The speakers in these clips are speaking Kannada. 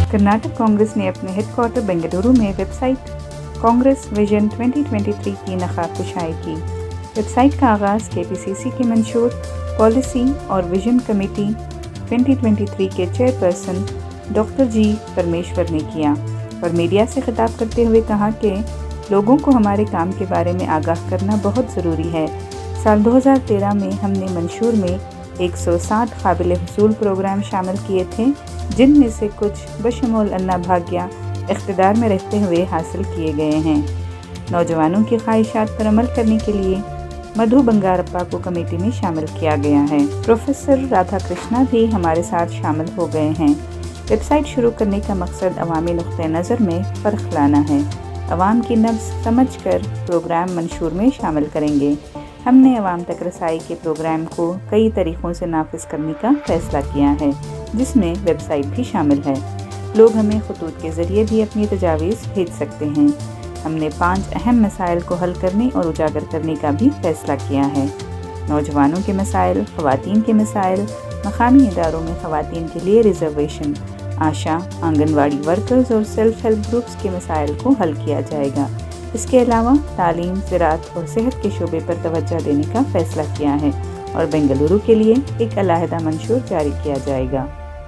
कर्नाटक कांग्रेस ने अपने हेडक्वार्टर बेंगलुरु में वेबसाइट कांग्रेस विजन 2023 की नकाब कुशाई की वेबसाइट का आगाज़ के के मंशूर पॉलिसी और विजन कमेटी 2023 के चेयरपर्सन डॉक्टर जी परमेश्वर ने किया और मीडिया से खिताब करते हुए कहा कि लोगों को हमारे काम के बारे में आगाह करना बहुत ज़रूरी है साल 2013 में हमने मंशूर में 160 काबिल हसूल प्रोग्राम शामिल किए थे जिनमें से कुछ बशमूल अन्ना भाग्या इकतदार में रहते हुए हासिल किए गए हैं नौजवानों की ख्वाहिशात पर अमल करने के लिए मधु बंगारप्पा को कमेटी में शामिल किया गया है प्रोफेसर राधा कृष्णा भी हमारे साथ शामिल हो गए हैं वेबसाइट शुरू करने का मकसद अवामी नुक़ नज़र में फ़र्क लाना है अवाम की नब्ज समझ कर प्रोग्राम मंशूर में शामिल करेंगे हमने अवाम तक रसाई के प्रोग्राम को कई तरीक़ों से नाफिज करने का फ़ैसला किया है जिसमें वेबसाइट भी शामिल है लोग हमें खतूत के ज़रिए भी अपनी तजावीज़ भेज सकते हैं हमने पांच अहम मसाइल को हल करने और उजागर करने का भी फैसला किया है नौजवानों के मसाइल ख़वान के मसाइल मकामी इदारों में ख़वान के लिए रिजर्वेशन आशा आंगनवाड़ी वर्कर्स और सेल्फ हेल्प ग्रुप्स के मसाइल को हल किया जाएगा इसके अलावा तालीम ज़रात और सेहत के शोबे पर तवज्जो देने का फ़ैसला किया है और बेंगलुरु के लिए एक अलाहदा मंशूर जारी किया जाएगा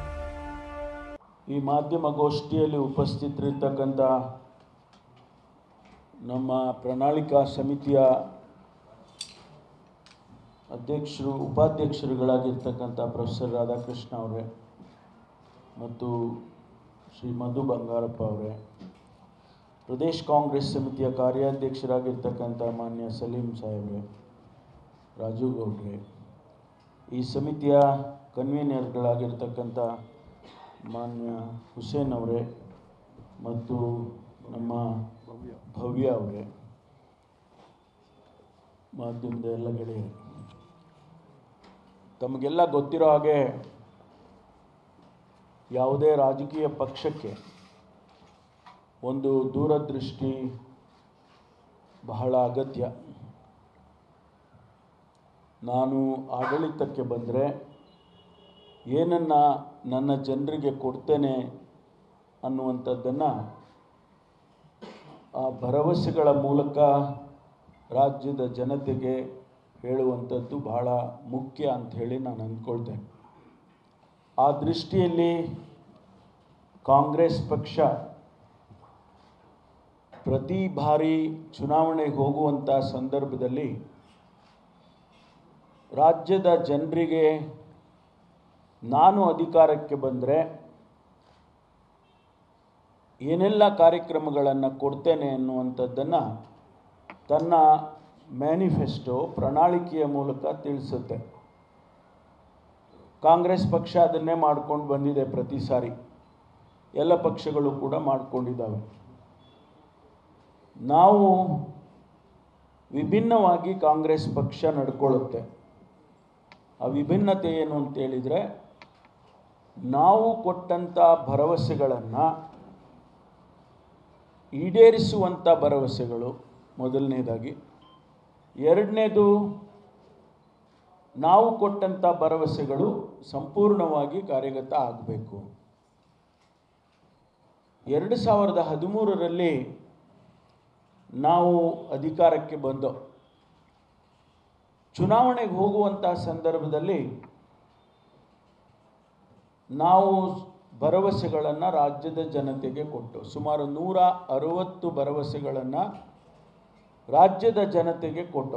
ಈ ಮಾಧ್ಯಮಗೋಷ್ಠಿಯಲ್ಲಿ ಉಪಸ್ಥಿತರಿರ್ತಕ್ಕಂಥ ನಮ್ಮ ಪ್ರಣಾಳಿಕಾ ಸಮಿತಿಯ ಅಧ್ಯಕ್ಷರು ಉಪಾಧ್ಯಕ್ಷರುಗಳಾಗಿರ್ತಕ್ಕಂಥ ಪ್ರೊಫೆಸರ್ ರಾಧಾಕೃಷ್ಣ ಅವರೇ ಮತ್ತು ಶ್ರೀ ಮಧು ಬಂಗಾರಪ್ಪ ಅವರೇ ಪ್ರದೇಶ್ ಕಾಂಗ್ರೆಸ್ ಸಮಿತಿಯ ಕಾರ್ಯಾಧ್ಯಕ್ಷರಾಗಿರ್ತಕ್ಕಂಥ ಮಾನ್ಯ ಸಲೀಂ ಸಾಹೇಬ್ರೆ ರಾಜು ಗೌಡ್ರೆ ಈ ಸಮಿತಿಯ ಕನ್ವೀನರ್ಗಳಾಗಿರ್ತಕ್ಕಂಥ ಮಾನ್ಯ ಹುಸೇನ್ ಅವರೇ ಮತ್ತು ನಮ್ಮ ಭವ್ಯ ಅವರೇ ಮಾಧ್ಯಮದ ಎಲ್ಲ ಗೆಳೆಯರು ತಮಗೆಲ್ಲ ಗೊತ್ತಿರೋ ಹಾಗೆ ಯಾವುದೇ ರಾಜಕೀಯ ಪಕ್ಷಕ್ಕೆ ಒಂದು ದೂರದೃಷ್ಟಿ ಬಹಳ ಅಗತ್ಯ ನಾನು ಆಡಳಿತಕ್ಕೆ ಬಂದರೆ ಏನನ್ನು ನನ್ನ ಜನರಿಗೆ ಕೊಡ್ತೇನೆ ಅನ್ನುವಂಥದ್ದನ್ನು ಆ ಭರವಸೆಗಳ ಮೂಲಕ ರಾಜ್ಯದ ಜನತೆಗೆ ಹೇಳುವಂಥದ್ದು ಬಹಳ ಮುಖ್ಯ ಅಂಥೇಳಿ ನಾನು ಅಂದ್ಕೊಳ್ತೇನೆ ಆ ದೃಷ್ಟಿಯಲ್ಲಿ ಕಾಂಗ್ರೆಸ್ ಪಕ್ಷ ಪ್ರತಿ ಬಾರಿ ಚುನಾವಣೆಗೆ ಹೋಗುವಂಥ ಸಂದರ್ಭದಲ್ಲಿ ರಾಜ್ಯದ ಜನರಿಗೆ ನಾನು ಅಧಿಕಾರಕ್ಕೆ ಬಂದರೆ ಏನೆಲ್ಲ ಕಾರ್ಯಕ್ರಮಗಳನ್ನು ಕೊಡ್ತೇನೆ ಅನ್ನುವಂಥದ್ದನ್ನು ತನ್ನ ಮ್ಯಾನಿಫೆಸ್ಟೋ ಪ್ರಣಾಳಿಕೆಯ ಮೂಲಕ ತಿಳಿಸುತ್ತೆ ಕಾಂಗ್ರೆಸ್ ಪಕ್ಷ ಅದನ್ನೇ ಮಾಡ್ಕೊಂಡು ಬಂದಿದೆ ಪ್ರತಿ ಸಾರಿ ಎಲ್ಲ ಪಕ್ಷಗಳು ಕೂಡ ಮಾಡಿಕೊಂಡಿದ್ದಾವೆ ನಾವು ವಿಭಿನ್ನವಾಗಿ ಕಾಂಗ್ರೆಸ್ ಪಕ್ಷ ನಡ್ಕೊಳ್ಳುತ್ತೆ ಆ ವಿಭಿನ್ನತೆ ಏನು ಅಂತೇಳಿದರೆ ನಾವು ಕೊಟ್ಟಂಥ ಭರವಸೆಗಳನ್ನು ಈಡೇರಿಸುವಂಥ ಭರವಸೆಗಳು ಮೊದಲನೇದಾಗಿ ಎರಡನೇದು ನಾವು ಕೊಟ್ಟಂಥ ಭರವಸೆಗಳು ಸಂಪೂರ್ಣವಾಗಿ ಕಾರ್ಯಗತ ಆಗಬೇಕು ಎರಡು ಸಾವಿರದ ಹದಿಮೂರರಲ್ಲಿ ನಾವು ಅಧಿಕಾರಕ್ಕೆ ಬಂದೋ ಚುನಾವಣೆಗೆ ಹೋಗುವಂಥ ಸಂದರ್ಭದಲ್ಲಿ ನಾವು ಭರವಸೆಗಳನ್ನು ರಾಜ್ಯದ ಜನತೆಗೆ ಕೊಟ್ಟು ಸುಮಾರು ನೂರ ಅರವತ್ತು ಭರವಸೆಗಳನ್ನು ರಾಜ್ಯದ ಜನತೆಗೆ ಕೊಟ್ಟು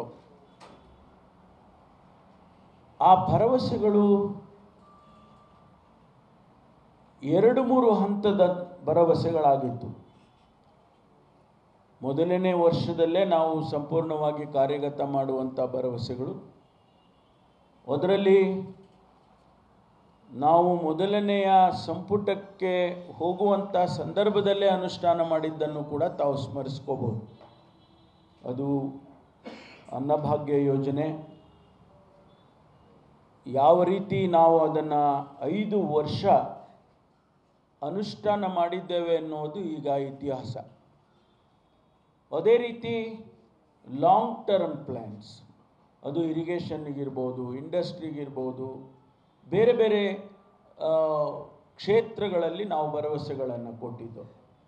ಆ ಭರವಸೆಗಳು ಎರಡು ಮೂರು ಹಂತದ ಭರವಸೆಗಳಾಗಿತ್ತು ಮೊದಲನೇ ವರ್ಷದಲ್ಲೇ ನಾವು ಸಂಪೂರ್ಣವಾಗಿ ಕಾರ್ಯಗತ ಮಾಡುವಂಥ ಭರವಸೆಗಳು ಅದರಲ್ಲಿ ನಾವು ಮೊದಲನೆಯ ಸಂಪುಟಕ್ಕೆ ಹೋಗುವಂಥ ಸಂದರ್ಭದಲ್ಲೇ ಅನುಷ್ಠಾನ ಮಾಡಿದ್ದನ್ನು ಕೂಡ ತಾವು ಸ್ಮರಿಸ್ಕೋಬೋದು ಅದು ಅನ್ನಭಾಗ್ಯ ಯೋಜನೆ ಯಾವ ರೀತಿ ನಾವು ಅದನ್ನು ಐದು ವರ್ಷ ಅನುಷ್ಠಾನ ಮಾಡಿದ್ದೇವೆ ಅನ್ನೋದು ಈಗ ಇತಿಹಾಸ ಅದೇ ರೀತಿ ಲಾಂಗ್ ಟರ್ಮ್ ಪ್ಲ್ಯಾನ್ಸ್ ಅದು ಇರಿಗೇಷನ್ಗಿರ್ಬೋದು ಇಂಡಸ್ಟ್ರಿಗಿರ್ಬೋದು ಬೇರೆ ಬೇರೆ ಕ್ಷೇತ್ರಗಳಲ್ಲಿ ನಾವು ಭರವಸೆಗಳನ್ನು ಕೊಟ್ಟಿದ್ದು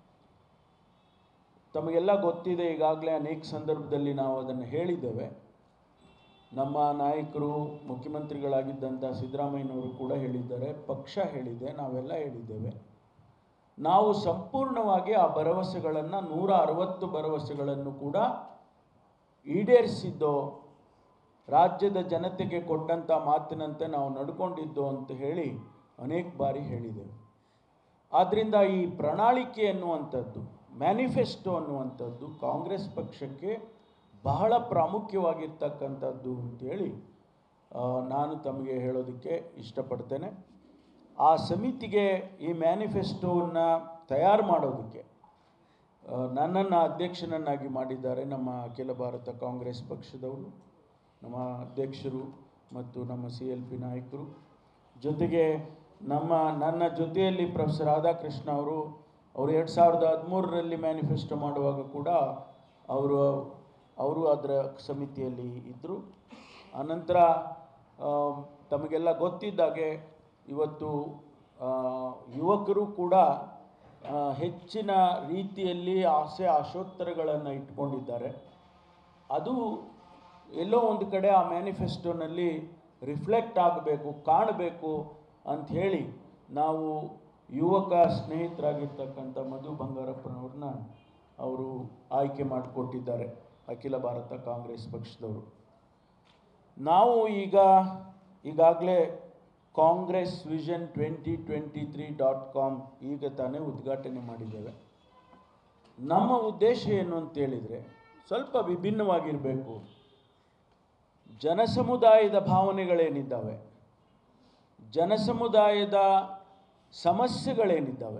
ತಮಗೆಲ್ಲ ಗೊತ್ತಿದೆ ಈಗಾಗಲೇ ಅನೇಕ ಸಂದರ್ಭದಲ್ಲಿ ನಾವು ಅದನ್ನು ಹೇಳಿದ್ದೇವೆ ನಮ್ಮ ನಾಯಕರು ಮುಖ್ಯಮಂತ್ರಿಗಳಾಗಿದ್ದಂಥ ಸಿದ್ದರಾಮಯ್ಯನವರು ಕೂಡ ಹೇಳಿದ್ದಾರೆ ಪಕ್ಷ ಹೇಳಿದೆ ನಾವೆಲ್ಲ ಹೇಳಿದ್ದೇವೆ ನಾವು ಸಂಪೂರ್ಣವಾಗಿ ಆ ಭರವಸೆಗಳನ್ನು ನೂರ ಅರವತ್ತು ಭರವಸೆಗಳನ್ನು ಕೂಡ ಈಡೇರಿಸಿದ್ದೋ ರಾಜ್ಯದ ಜನತೆಗೆ ಕೊಟ್ಟಂಥ ಮಾತಿನಂತೆ ನಾವು ನಡ್ಕೊಂಡಿದ್ದು ಅಂತ ಹೇಳಿ ಅನೇಕ ಬಾರಿ ಹೇಳಿದೆವು ಆದ್ದರಿಂದ ಈ ಪ್ರಣಾಳಿಕೆ ಅನ್ನುವಂಥದ್ದು ಮ್ಯಾನಿಫೆಸ್ಟೋ ಅನ್ನುವಂಥದ್ದು ಕಾಂಗ್ರೆಸ್ ಪಕ್ಷಕ್ಕೆ ಬಹಳ ಪ್ರಾಮುಖ್ಯವಾಗಿರ್ತಕ್ಕಂಥದ್ದು ಅಂತೇಳಿ ಆ, ನಾನು ತಮಗೆ ಹೇಳೋದಕ್ಕೆ ಇಷ್ಟಪಡ್ತೇನೆ ಆ ಸಮಿತಿಗೆ ಈ ಮ್ಯಾನಿಫೆಸ್ಟೋವನ್ನು ತಯಾರು ಮಾಡೋದಕ್ಕೆ ನನ್ನನ್ನು ಅಧ್ಯಕ್ಷನನ್ನಾಗಿ ಮಾಡಿದ್ದಾರೆ ನಮ್ಮ ಅಖಿಲ ಭಾರತ ಕಾಂಗ್ರೆಸ್ ಪಕ್ಷದವರು ನಮ್ಮ ಅಧ್ಯಕ್ಷರು ಮತ್ತು ನಮ್ಮ ಸಿ ಎಲ್ ಪಿ ನಾಯಕರು ಜೊತೆಗೆ ನಮ್ಮ ನನ್ನ ಜೊತೆಯಲ್ಲಿ ಪ್ರೊಫೆಸರ್ ರಾಧಾಕೃಷ್ಣ ಅವರು ಅವರು ಎರಡು ಸಾವಿರದ ಹದಿಮೂರರಲ್ಲಿ ಮ್ಯಾನಿಫೆಸ್ಟೋ ಮಾಡುವಾಗ ಕೂಡ ಅವರು ಅವರು ಅದರ ಸಮಿತಿಯಲ್ಲಿ ಇದ್ದರು ಆನಂತರ ಆ, ತಮಗೆಲ್ಲ ಗೊತ್ತಿದ್ದಾಗೆ ಇವತ್ತು ಆ, ಯುವಕರು ಕೂಡ ಆ, ಹೆಚ್ಚಿನ ರೀತಿಯಲ್ಲಿ ಆಸೆ ಆಶೋತ್ತರಗಳನ್ನು ಇಟ್ಕೊಂಡಿದ್ದಾರೆ ಅದು ಎಲ್ಲೋ ಒಂದು ಕಡೆ ಆ ಮ್ಯಾನಿಫೆಸ್ಟೋನಲ್ಲಿ ರಿಫ್ಲೆಕ್ಟ್ ಆಗಬೇಕು ಕಾಣಬೇಕು ಅಂತ ಹೇಳಿ ನಾವು ಯುವಕ ಸ್ನೇಹಿತರಾಗಿರ್ತಕ್ಕಂಥ ಮಧು ಬಂಗಾರಪ್ಪನವ್ರನ್ನ ಅವರು ಆಯ್ಕೆ ಮಾಡಿಕೊಟ್ಟಿದ್ದಾರೆ ಅಖಿಲ ಭಾರತ ಕಾಂಗ್ರೆಸ್ ಪಕ್ಷದವರು ನಾವು ಈಗ ಈಗಾಗಲೇ Congress vision twenty twenty three dot com ಈಗ ತಾನೇ ಉದ್ಘಾಟನೆ ಮಾಡಿದ್ದೇವೆ ನಮ್ಮ ಉದ್ದೇಶ ಏನು ಅಂತೇಳಿದರೆ ಸ್ವಲ್ಪ ವಿಭಿನ್ನವಾಗಿರಬೇಕು ಜನಸಮುದಾಯದ ಭಾವನೆಗಳೇನಿದ್ದಾವೆ ಜನಸಮುದಾಯದ ಸಮಸ್ಯೆಗಳೇನಿದ್ದಾವೆ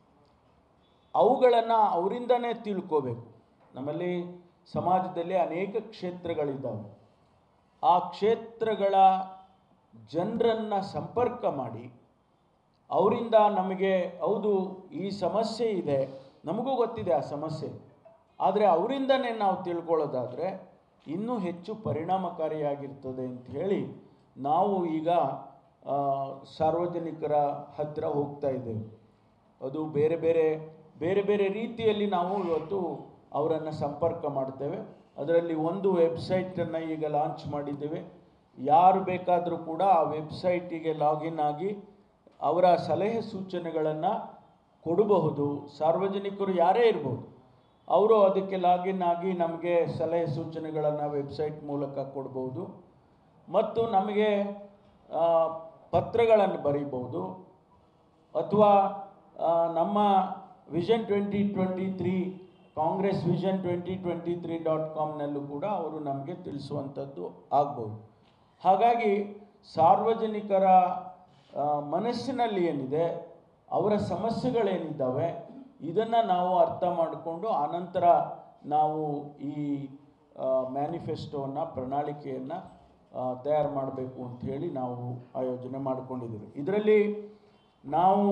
ಅವುಗಳನ್ನು ಅವರಿಂದನೇ ತಿಳ್ಕೋಬೇಕು ನಮ್ಮಲ್ಲಿ ಸಮಾಜದಲ್ಲಿ ಅನೇಕ ಕ್ಷೇತ್ರಗಳಿದ್ದಾವೆ ಆ ಕ್ಷೇತ್ರಗಳ ಜನರನ್ನು ಸಂಪರ್ಕ ಮಾಡಿ ಅವರಿಂದ ನಮಗೆ ಹೌದು ಈ ಸಮಸ್ಯೆ ಇದೆ ನಮಗೂ ಗೊತ್ತಿದೆ ಆ ಸಮಸ್ಯೆ ಆದರೆ ಅವರಿಂದನೇ ನಾವು ತಿಳ್ಕೊಳ್ಳೋದಾದರೆ ಇನ್ನೂ ಹೆಚ್ಚು ಪರಿಣಾಮಕಾರಿಯಾಗಿರ್ತದೆ ಅಂತ ಹೇಳಿ ನಾವು ಈಗ ಆ, ಸಾರ್ವಜನಿಕರ ಹತ್ತಿರ ಹೋಗ್ತಾ ಇದ್ದೇವೆ ಅದು ಬೇರೆ ಬೇರೆ ಬೇರೆ ಬೇರೆ ರೀತಿಯಲ್ಲಿ ನಾವು ಇವತ್ತು ಅವರನ್ನು ಸಂಪರ್ಕ ಮಾಡ್ತೇವೆ ಅದರಲ್ಲಿ ಒಂದು ವೆಬ್ಸೈಟನ್ನು ಈಗ ಲಾಂಚ್ ಮಾಡಿದ್ದೇವೆ ಯಾರು ಬೇಕಾದರೂ ಕೂಡ ಆ ವೆಬ್ಸೈಟಿಗೆ ಲಾಗಿನ್ ಆಗಿ ಅವರ ಸಲಹೆ ಸೂಚನೆಗಳನ್ನು ಕೊಡಬಹುದು ಸಾರ್ವಜನಿಕರು ಯಾರೇ ಇರ್ಬೋದು ಅವರು ಅದಕ್ಕೆ ಲಾಗಿನ್ ಆಗಿ ನಮಗೆ ಸಲಹೆ ಸೂಚನೆಗಳನ್ನು ವೆಬ್ಸೈಟ್ ಮೂಲಕ ಕೊಡ್ಬೋದು ಮತ್ತು ನಮಗೆ ಆ, ಪತ್ರಗಳನ್ನು ಬರೀಬೋದು ಅಥವಾ ಆ, ನಮ್ಮ vision twenty twenty three Congress vision twenty twenty three dot ಕಾಮ್ನಲ್ಲೂ ಕೂಡ ಅವರು ನಮಗೆ ತಿಳಿಸುವಂಥದ್ದು ಆಗ್ಬೋದು ಹಾಗಾಗಿ ಸಾರ್ವಜನಿಕರ ಆ, ಮನಸ್ಸಿನಲ್ಲಿ ಏನಿದೆ ಅವರ ಸಮಸ್ಯೆಗಳೇನಿದ್ದಾವೆ ಇದನ್ನು ನಾವು ಅರ್ಥ ಮಾಡಿಕೊಂಡು ಆನಂತರ ನಾವು ಈ ಮ್ಯಾನಿಫೆಸ್ಟೋವನ್ನು ಪ್ರಣಾಳಿಕೆಯನ್ನು ತಯಾರು ಮಾಡಬೇಕು ಅಂತ ಹೇಳಿ ನಾವು ಆಯೋಜನೆ ಮಾಡಿಕೊಂಡಿದ್ದೀವಿ ಇದರಲ್ಲಿ ನಾವು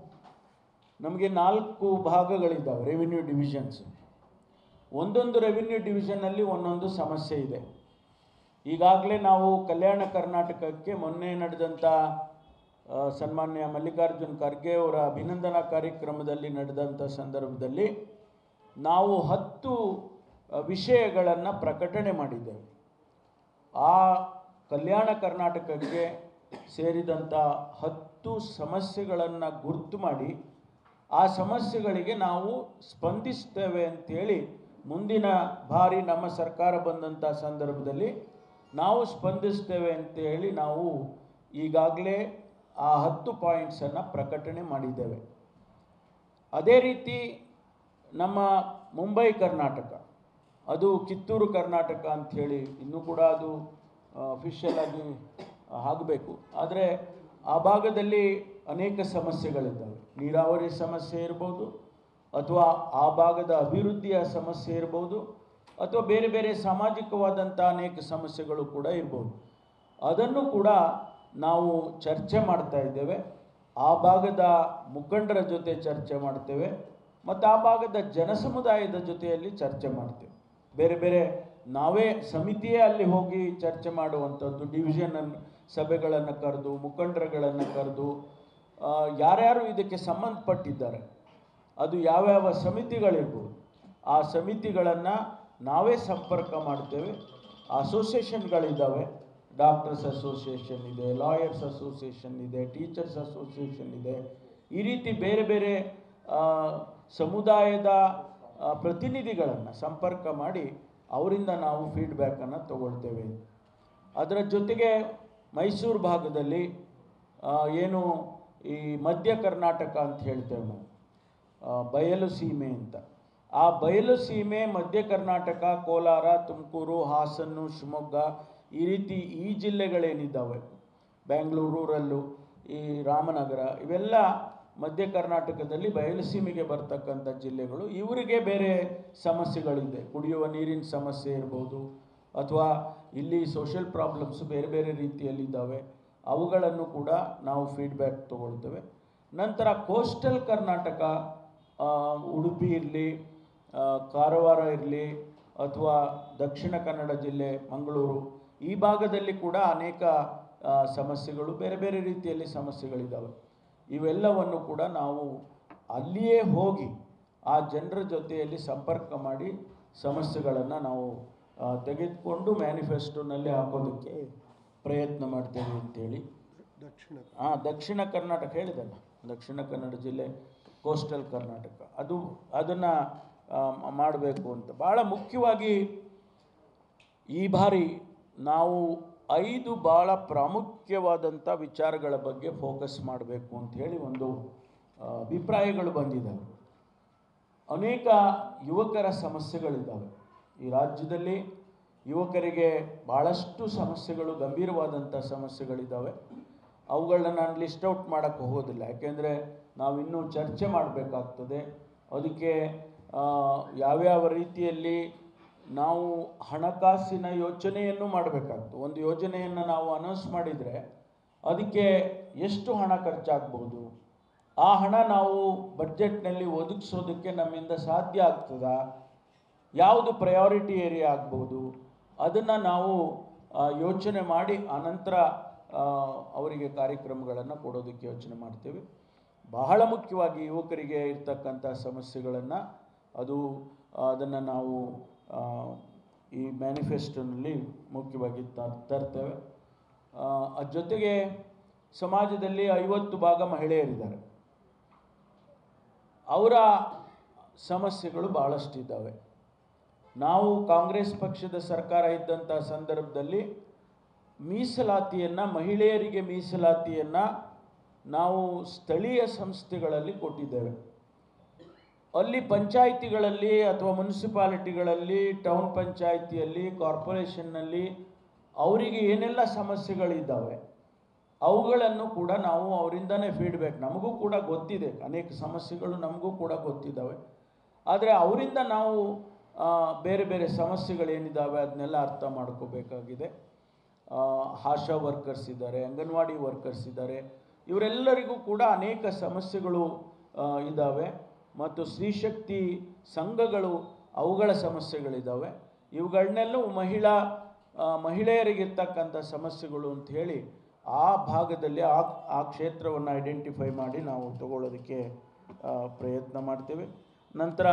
ನಮಗೆ ನಾಲ್ಕು ಭಾಗಗಳಿದ್ದಾವೆ ರೆವಿನ್ಯೂ ಡಿವಿಷನ್ಸ್ ಒಂದೊಂದು ರೆವಿನ್ಯೂ ಡಿವಿಷನಲ್ಲಿ ಒಂದೊಂದು ಸಮಸ್ಯೆ ಇದೆ ಈಗಾಗಲೇ ನಾವು ಕಲ್ಯಾಣ ಕರ್ನಾಟಕಕ್ಕೆ ಮೊನ್ನೆ ನಡೆದಂಥ ಆ, ಸನ್ಮಾನ್ಯ ಮಲ್ಲಿಕಾರ್ಜುನ್ ಖರ್ಗೆ ಅವರ ಅಭಿನಂದನಾ ಕಾರ್ಯಕ್ರಮದಲ್ಲಿ ನಡೆದಂಥ ಸಂದರ್ಭದಲ್ಲಿ ನಾವು ಹತ್ತು ವಿಷಯಗಳನ್ನು ಪ್ರಕಟಣೆ ಮಾಡಿದ್ದೇವೆ ಆ ಕಲ್ಯಾಣ ಕರ್ನಾಟಕಕ್ಕೆ ಸೇರಿದಂಥ ಹತ್ತು ಸಮಸ್ಯೆಗಳನ್ನು ಗುರ್ತು ಮಾಡಿ ಆ ಸಮಸ್ಯೆಗಳಿಗೆ ನಾವು ಸ್ಪಂದಿಸ್ತೇವೆ ಅಂಥೇಳಿ ಮುಂದಿನ ಬಾರಿ ನಮ್ಮ ಸರ್ಕಾರ ಬಂದಂಥ ಸಂದರ್ಭದಲ್ಲಿ ನಾವು ಸ್ಪಂದಿಸ್ತೇವೆ ಅಂತೇಳಿ ನಾವು ಈಗಾಗಲೇ ಆ ಹತ್ತು ಪಾಯಿಂಟ್ಸನ್ನು ಪ್ರಕಟಣೆ ಮಾಡಿದ್ದೇವೆ ಅದೇ ರೀತಿ ನಮ್ಮ ಮುಂಬೈ ಕರ್ನಾಟಕ ಅದು ಕಿತ್ತೂರು ಕರ್ನಾಟಕ ಅಂಥೇಳಿ ಇನ್ನೂ ಕೂಡ ಅದು ಅಫಿಷಿಯಲ್ ಆಗಿ ಆಗಬೇಕು ಆದರೆ ಆ ಭಾಗದಲ್ಲಿ ಅನೇಕ ಸಮಸ್ಯೆಗಳಿದ್ದಾವೆ ನೀರಾವರಿ ಸಮಸ್ಯೆ ಇರ್ಬೋದು ಅಥವಾ ಆ ಭಾಗದ ಅಭಿವೃದ್ಧಿಯ ಸಮಸ್ಯೆ ಇರ್ಬೋದು ಅಥವಾ ಬೇರೆ ಬೇರೆ ಸಾಮಾಜಿಕವಾದಂಥ ಅನೇಕ ಸಮಸ್ಯೆಗಳು ಕೂಡ ಇರ್ಬೋದು ಅದನ್ನು ಕೂಡ ನಾವು ಚರ್ಚೆ ಮಾಡ್ತಾ ಇದ್ದೇವೆ ಆ ಭಾಗದ ಮುಖಂಡರ ಜೊತೆ ಚರ್ಚೆ ಮಾಡ್ತೇವೆ ಮತ್ತು ಆ ಭಾಗದ ಜನಸಮುದಾಯದ ಜೊತೆಯಲ್ಲಿ ಚರ್ಚೆ ಮಾಡ್ತೇವೆ ಬೇರೆ ಬೇರೆ ನಾವೇ ಸಮಿತಿಯೇ ಅಲ್ಲಿ ಹೋಗಿ ಚರ್ಚೆ ಮಾಡುವಂಥದ್ದು ಡಿವಿಷನ್ ಸಭೆಗಳನ್ನು ಕರೆದು ಮುಖಂಡರುಗಳನ್ನು ಕರೆದು ಆ, ಯಾರ್ಯಾರು ಇದಕ್ಕೆ ಸಂಬಂಧಪಟ್ಟಿದ್ದಾರೆ ಅದು ಯಾವ್ಯಾವ ಸಮಿತಿಗಳಿರ್ಬೋದು ಆ ಸಮಿತಿಗಳನ್ನು ನಾವೇ ಸಂಪರ್ಕ ಮಾಡ್ತೇವೆ ಅಸೋಸಿಯೇಷನ್ಗಳಿದ್ದಾವೆ ಡಾಕ್ಟರ್ಸ್ ಅಸೋಸಿಯೇಷನ್ ಇದೆ ಲಾಯರ್ಸ್ ಅಸೋಸಿಯೇಷನ್ ಇದೆ ಟೀಚರ್ಸ್ ಅಸೋಸಿಯೇಷನ್ ಇದೆ ಈ ರೀತಿ ಬೇರೆ ಬೇರೆ ಆ, ಸಮುದಾಯದ ಆ, ಪ್ರತಿನಿಧಿಗಳನ್ನು ಸಂಪರ್ಕ ಮಾಡಿ ಅವರಿಂದ ನಾವು ಫೀಡ್ಬ್ಯಾಕನ್ನು ತಗೊಳ್ತೇವೆ ಅದರ ಜೊತೆಗೆ ಮೈಸೂರು ಭಾಗದಲ್ಲಿ ಆ, ಏನು ಈ ಮಧ್ಯ ಕರ್ನಾಟಕ ಅಂತ ಹೇಳ್ತೇವೆ ನಾವು ಆ, ಬಯಲು ಸೀಮೆ ಅಂತ ಆ ಬಯಲು ಸೀಮೆ ಮಧ್ಯ ಕರ್ನಾಟಕ ಕೋಲಾರ ತುಮಕೂರು ಹಾಸನ್ನು ಶಿವಮೊಗ್ಗ ಈ ರೀತಿ ಈ ಜಿಲ್ಲೆಗಳೇನಿದ್ದಾವೆ ಬ್ಯಾಂಗ್ಳೂರು ರೂರಲ್ಲು ಈ ರಾಮನಗರ ಇವೆಲ್ಲ ಮಧ್ಯ ಕರ್ನಾಟಕದಲ್ಲಿ ಬಯಲುಸೀಮೆಗೆ ಬರ್ತಕ್ಕಂಥ ಜಿಲ್ಲೆಗಳು ಇವರಿಗೆ ಬೇರೆ ಸಮಸ್ಯೆಗಳಿದೆ ಕುಡಿಯುವ ನೀರಿನ ಸಮಸ್ಯೆ ಇರ್ಬೋದು ಅಥವಾ ಇಲ್ಲಿ ಸೋಷಿಯಲ್ ಪ್ರಾಬ್ಲಮ್ಸ್ ಬೇರೆ ಬೇರೆ ರೀತಿಯಲ್ಲಿದ್ದಾವೆ ಅವುಗಳನ್ನು ಕೂಡ ನಾವು ಫೀಡ್ಬ್ಯಾಕ್ ತಗೊಳ್ತೇವೆ ನಂತರ ಕೋಸ್ಟಲ್ ಕರ್ನಾಟಕ ಆ, ಉಡುಪಿ ಇರಲಿ ಕಾರವಾರ ಇರಲಿ ಅಥವಾ ದಕ್ಷಿಣ ಕನ್ನಡ ಜಿಲ್ಲೆ ಮಂಗಳೂರು ಈ ಭಾಗದಲ್ಲಿ ಕೂಡ ಅನೇಕ ಆ, ಸಮಸ್ಯೆಗಳು ಬೇರೆ ಬೇರೆ ರೀತಿಯಲ್ಲಿ ಸಮಸ್ಯೆಗಳಿದ್ದಾವೆ ಇವೆಲ್ಲವನ್ನು ಕೂಡ ನಾವು ಅಲ್ಲಿಯೇ ಹೋಗಿ ಆ ಜನರ ಜೊತೆಯಲ್ಲಿ ಸಂಪರ್ಕ ಮಾಡಿ ಸಮಸ್ಯೆಗಳನ್ನು ನಾವು ಆ, ತೆಗೆದುಕೊಂಡು ಮ್ಯಾನಿಫೆಸ್ಟೋನಲ್ಲಿ ಹಾಕೋದಕ್ಕೆ ಪ್ರಯತ್ನ ಮಾಡ್ತೇವೆ ಅಂತೇಳಿ ದಕ್ಷಿಣ ಹಾಂ ದಕ್ಷಿಣ ಕರ್ನಾಟಕ ಹೇಳಿದಲ್ಲ ದಕ್ಷಿಣ ಕನ್ನಡ ಜಿಲ್ಲೆ ಕೋಸ್ಟಲ್ ಕರ್ನಾಟಕ ಅದು ಅದನ್ನು ಮಾಡಬೇಕು ಅಂತ ಭಾಳ ಮುಖ್ಯವಾಗಿ ಈ ಬಾರಿ ನಾವು ಐದು ಭಾಳ ಪ್ರಾಮುಖ್ಯವಾದಂಥ ವಿಚಾರಗಳ ಬಗ್ಗೆ ಫೋಕಸ್ ಮಾಡಬೇಕು ಅಂತ ಹೇಳಿ ಒಂದು ಆ, ಅಭಿಪ್ರಾಯಗಳು ಬಂದಿದ್ದಾವೆ ಅನೇಕ ಯುವಕರ ಸಮಸ್ಯೆಗಳಿದ್ದಾವೆ ಈ ರಾಜ್ಯದಲ್ಲಿ ಯುವಕರಿಗೆ ಭಾಳಷ್ಟು ಸಮಸ್ಯೆಗಳು ಗಂಭೀರವಾದಂಥ ಸಮಸ್ಯೆಗಳಿದ್ದಾವೆ ಅವುಗಳನ್ನ ನಾನು ಲಿಸ್ಟ್ ಔಟ್ ಮಾಡೋಕ್ಕೆ ಹೋಗೋದಿಲ್ಲ ಯಾಕೆಂದರೆ ನಾವಿನ್ನೂ ಚರ್ಚೆ ಮಾಡಬೇಕಾಗ್ತದೆ ಅದಕ್ಕೆ ಆ, ಯಾವ್ಯಾವ ರೀತಿಯಲ್ಲಿ ನಾವು ಹಣಕಾಸಿನ ಯೋಚನೆಯನ್ನು ಮಾಡಬೇಕಾಗ್ತದೆ ಒಂದು ಯೋಜನೆಯನ್ನು ನಾವು ಅನೌನ್ಸ್ ಮಾಡಿದರೆ ಅದಕ್ಕೆ ಎಷ್ಟು ಹಣ ಖರ್ಚಾಗ್ಬೋದು ಆ ಹಣ ನಾವು ಬಡ್ಜೆಟ್ನಲ್ಲಿ ಒದಗಿಸೋದಕ್ಕೆ ನಮ್ಮಿಂದ ಸಾಧ್ಯ ಆಗ್ತದಾ ಯಾವುದು ಪ್ರಯಾರಿಟಿ ಏರಿಯಾ ಆಗ್ಬೋದು ಅದನ್ನು ನಾವು ಆ, ಯೋಚನೆ ಮಾಡಿ ಆನಂತರ ಆ, ಅವರಿಗೆ ಕಾರ್ಯಕ್ರಮಗಳನ್ನು ಕೊಡೋದಕ್ಕೆ ಯೋಚನೆ ಮಾಡ್ತೇವೆ ಬಹಳ ಮುಖ್ಯವಾಗಿ ಯುವಕರಿಗೆ ಇರ್ತಕ್ಕಂಥ ಸಮಸ್ಯೆಗಳನ್ನು ಅದು ಅದನ್ನು ನಾವು ಆ, ಈ ಮ್ಯಾನಿಫೆಸ್ಟೋನಲ್ಲಿ ಮುಖ್ಯವಾಗಿ ತ- ತರ್ತೇವೆ ಆ, ಅದ್ರ ಜೊತೆಗೆ ಸಮಾಜದಲ್ಲಿ ಐವತ್ತು ಭಾಗ ಮಹಿಳೆಯರಿದ್ದಾರೆ ಅವರ ಸಮಸ್ಯೆಗಳು ಭಾಳಷ್ಟಿದ್ದಾವೆ ನಾವು ಕಾಂಗ್ರೆಸ್ ಪಕ್ಷದ ಸರ್ಕಾರ ಇದ್ದಂಥ ಸಂದರ್ಭದಲ್ಲಿ ಮೀಸಲಾತಿಯನ್ನು ಮಹಿಳೆಯರಿಗೆ ಮೀಸಲಾತಿಯನ್ನು ನಾವು ಸ್ಥಳೀಯ ಸಂಸ್ಥೆಗಳಲ್ಲಿ ಕೊಟ್ಟಿದ್ದೇವೆ ಅಲ್ಲಿ ಪಂಚಾಯಿತಿಗಳಲ್ಲಿ ಅಥವಾ ಮುನ್ಸಿಪಾಲಿಟಿಗಳಲ್ಲಿ ಟೌನ್ ಪಂಚಾಯಿತಿಯಲ್ಲಿ ಕಾರ್ಪೊರೇಷನ್ನಲ್ಲಿ ಅವರಿಗೆ ಏನೆಲ್ಲ ಸಮಸ್ಯೆಗಳಿದ್ದಾವೆ ಅವುಗಳನ್ನು ಕೂಡ ನಾವು ಅವರಿಂದನೇ ಫೀಡ್ಬ್ಯಾಕ್ ನಮಗೂ ಕೂಡ ಗೊತ್ತಿದೆ ಅನೇಕ ಸಮಸ್ಯೆಗಳು ನಮಗೂ ಕೂಡ ಗೊತ್ತಿದ್ದಾವೆ ಆದರೆ ಅವರಿಂದ ನಾವು ಆ, ಬೇರೆ ಬೇರೆ ಸಮಸ್ಯೆಗಳೇನಿದ್ದಾವೆ ಅದನ್ನೆಲ್ಲ ಅರ್ಥ ಮಾಡ್ಕೋಬೇಕಾಗಿದೆ ಆ, ಆಶಾ ವರ್ಕರ್ಸ್ ಇದ್ದಾರೆ ಅಂಗನವಾಡಿ ವರ್ಕರ್ಸ್ ಇದ್ದಾರೆ ಇವರೆಲ್ಲರಿಗೂ ಕೂಡ ಅನೇಕ ಸಮಸ್ಯೆಗಳು ಆ, ಇದ್ದಾವೆ ಮತ್ತು ಸ್ತ್ರೀಶಕ್ತಿ ಸಂಘಗಳು ಅವುಗಳ ಸಮಸ್ಯೆಗಳಿದ್ದಾವೆ ಇವುಗಳನ್ನೆಲ್ಲವೂ ಮಹಿಳಾ ಆ, ಮಹಿಳೆಯರಿಗಿರ್ತಕ್ಕಂಥ ಸಮಸ್ಯೆಗಳು ಅಂತ ಹೇಳಿ ಆ ಭಾಗದಲ್ಲಿ ಆ ಆ ಕ್ಷೇತ್ರವನ್ನು ಐಡೆಂಟಿಫೈ ಮಾಡಿ ನಾವು ತಗೊಳ್ಳೋದಕ್ಕೆ ಆ, ಪ್ರಯತ್ನ ಮಾಡ್ತೇವೆ ನಂತರ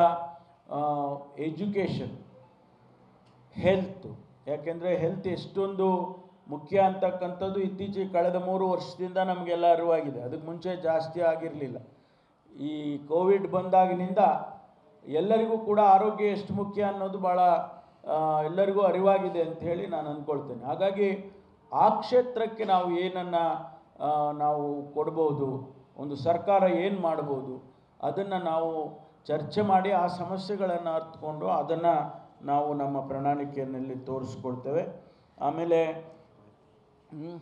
ಎಜುಕೇಷನ್ ಹೆಲ್ತ್ ಯಾಕೆಂದರೆ ಹೆಲ್ತ್ ಎಷ್ಟೊಂದು ಮುಖ್ಯ ಅಂತಕ್ಕಂಥದ್ದು ಇತ್ತೀಚೆಗೆ ಕಳೆದ ಮೂರು ವರ್ಷದಿಂದ ನಮಗೆಲ್ಲ ಅರಿವಾಗಿದೆ ಅದಕ್ಕೆ ಮುಂಚೆ ಜಾಸ್ತಿ ಆಗಿರಲಿಲ್ಲ ಈ ಕೋವಿಡ್ ಬಂದಾಗಿನಿಂದ ಎಲ್ಲರಿಗೂ ಕೂಡ ಆರೋಗ್ಯ ಎಷ್ಟು ಮುಖ್ಯ ಅನ್ನೋದು ಭಾಳ ಆ, ಎಲ್ಲರಿಗೂ ಅರಿವಾಗಿದೆ ಅಂತ ಹೇಳಿ ನಾನು ಅಂದ್ಕೊಳ್ತೇನೆ ಹಾಗಾಗಿ ಆ ಕ್ಷೇತ್ರಕ್ಕೆ ನಾವು ಏನನ್ನು ನಾವು ಕೊಡ್ಬೋದು ಒಂದು ಸರ್ಕಾರ ಏನು ಮಾಡ್ಬೋದು ಅದನ್ನು ನಾವು ಚರ್ಚೆ ಮಾಡಿ ಆ ಸಮಸ್ಯೆಗಳನ್ನು ಅರ್ಥಕೊಂಡು ಅದನ್ನು ನಾವು ನಮ್ಮ ಪ್ರಣಾಳಿಕೆಯಲ್ಲಿ ತೋರಿಸ್ಕೊಳ್ತೇವೆ ಆಮೇಲೆ ಹ್ಮ್,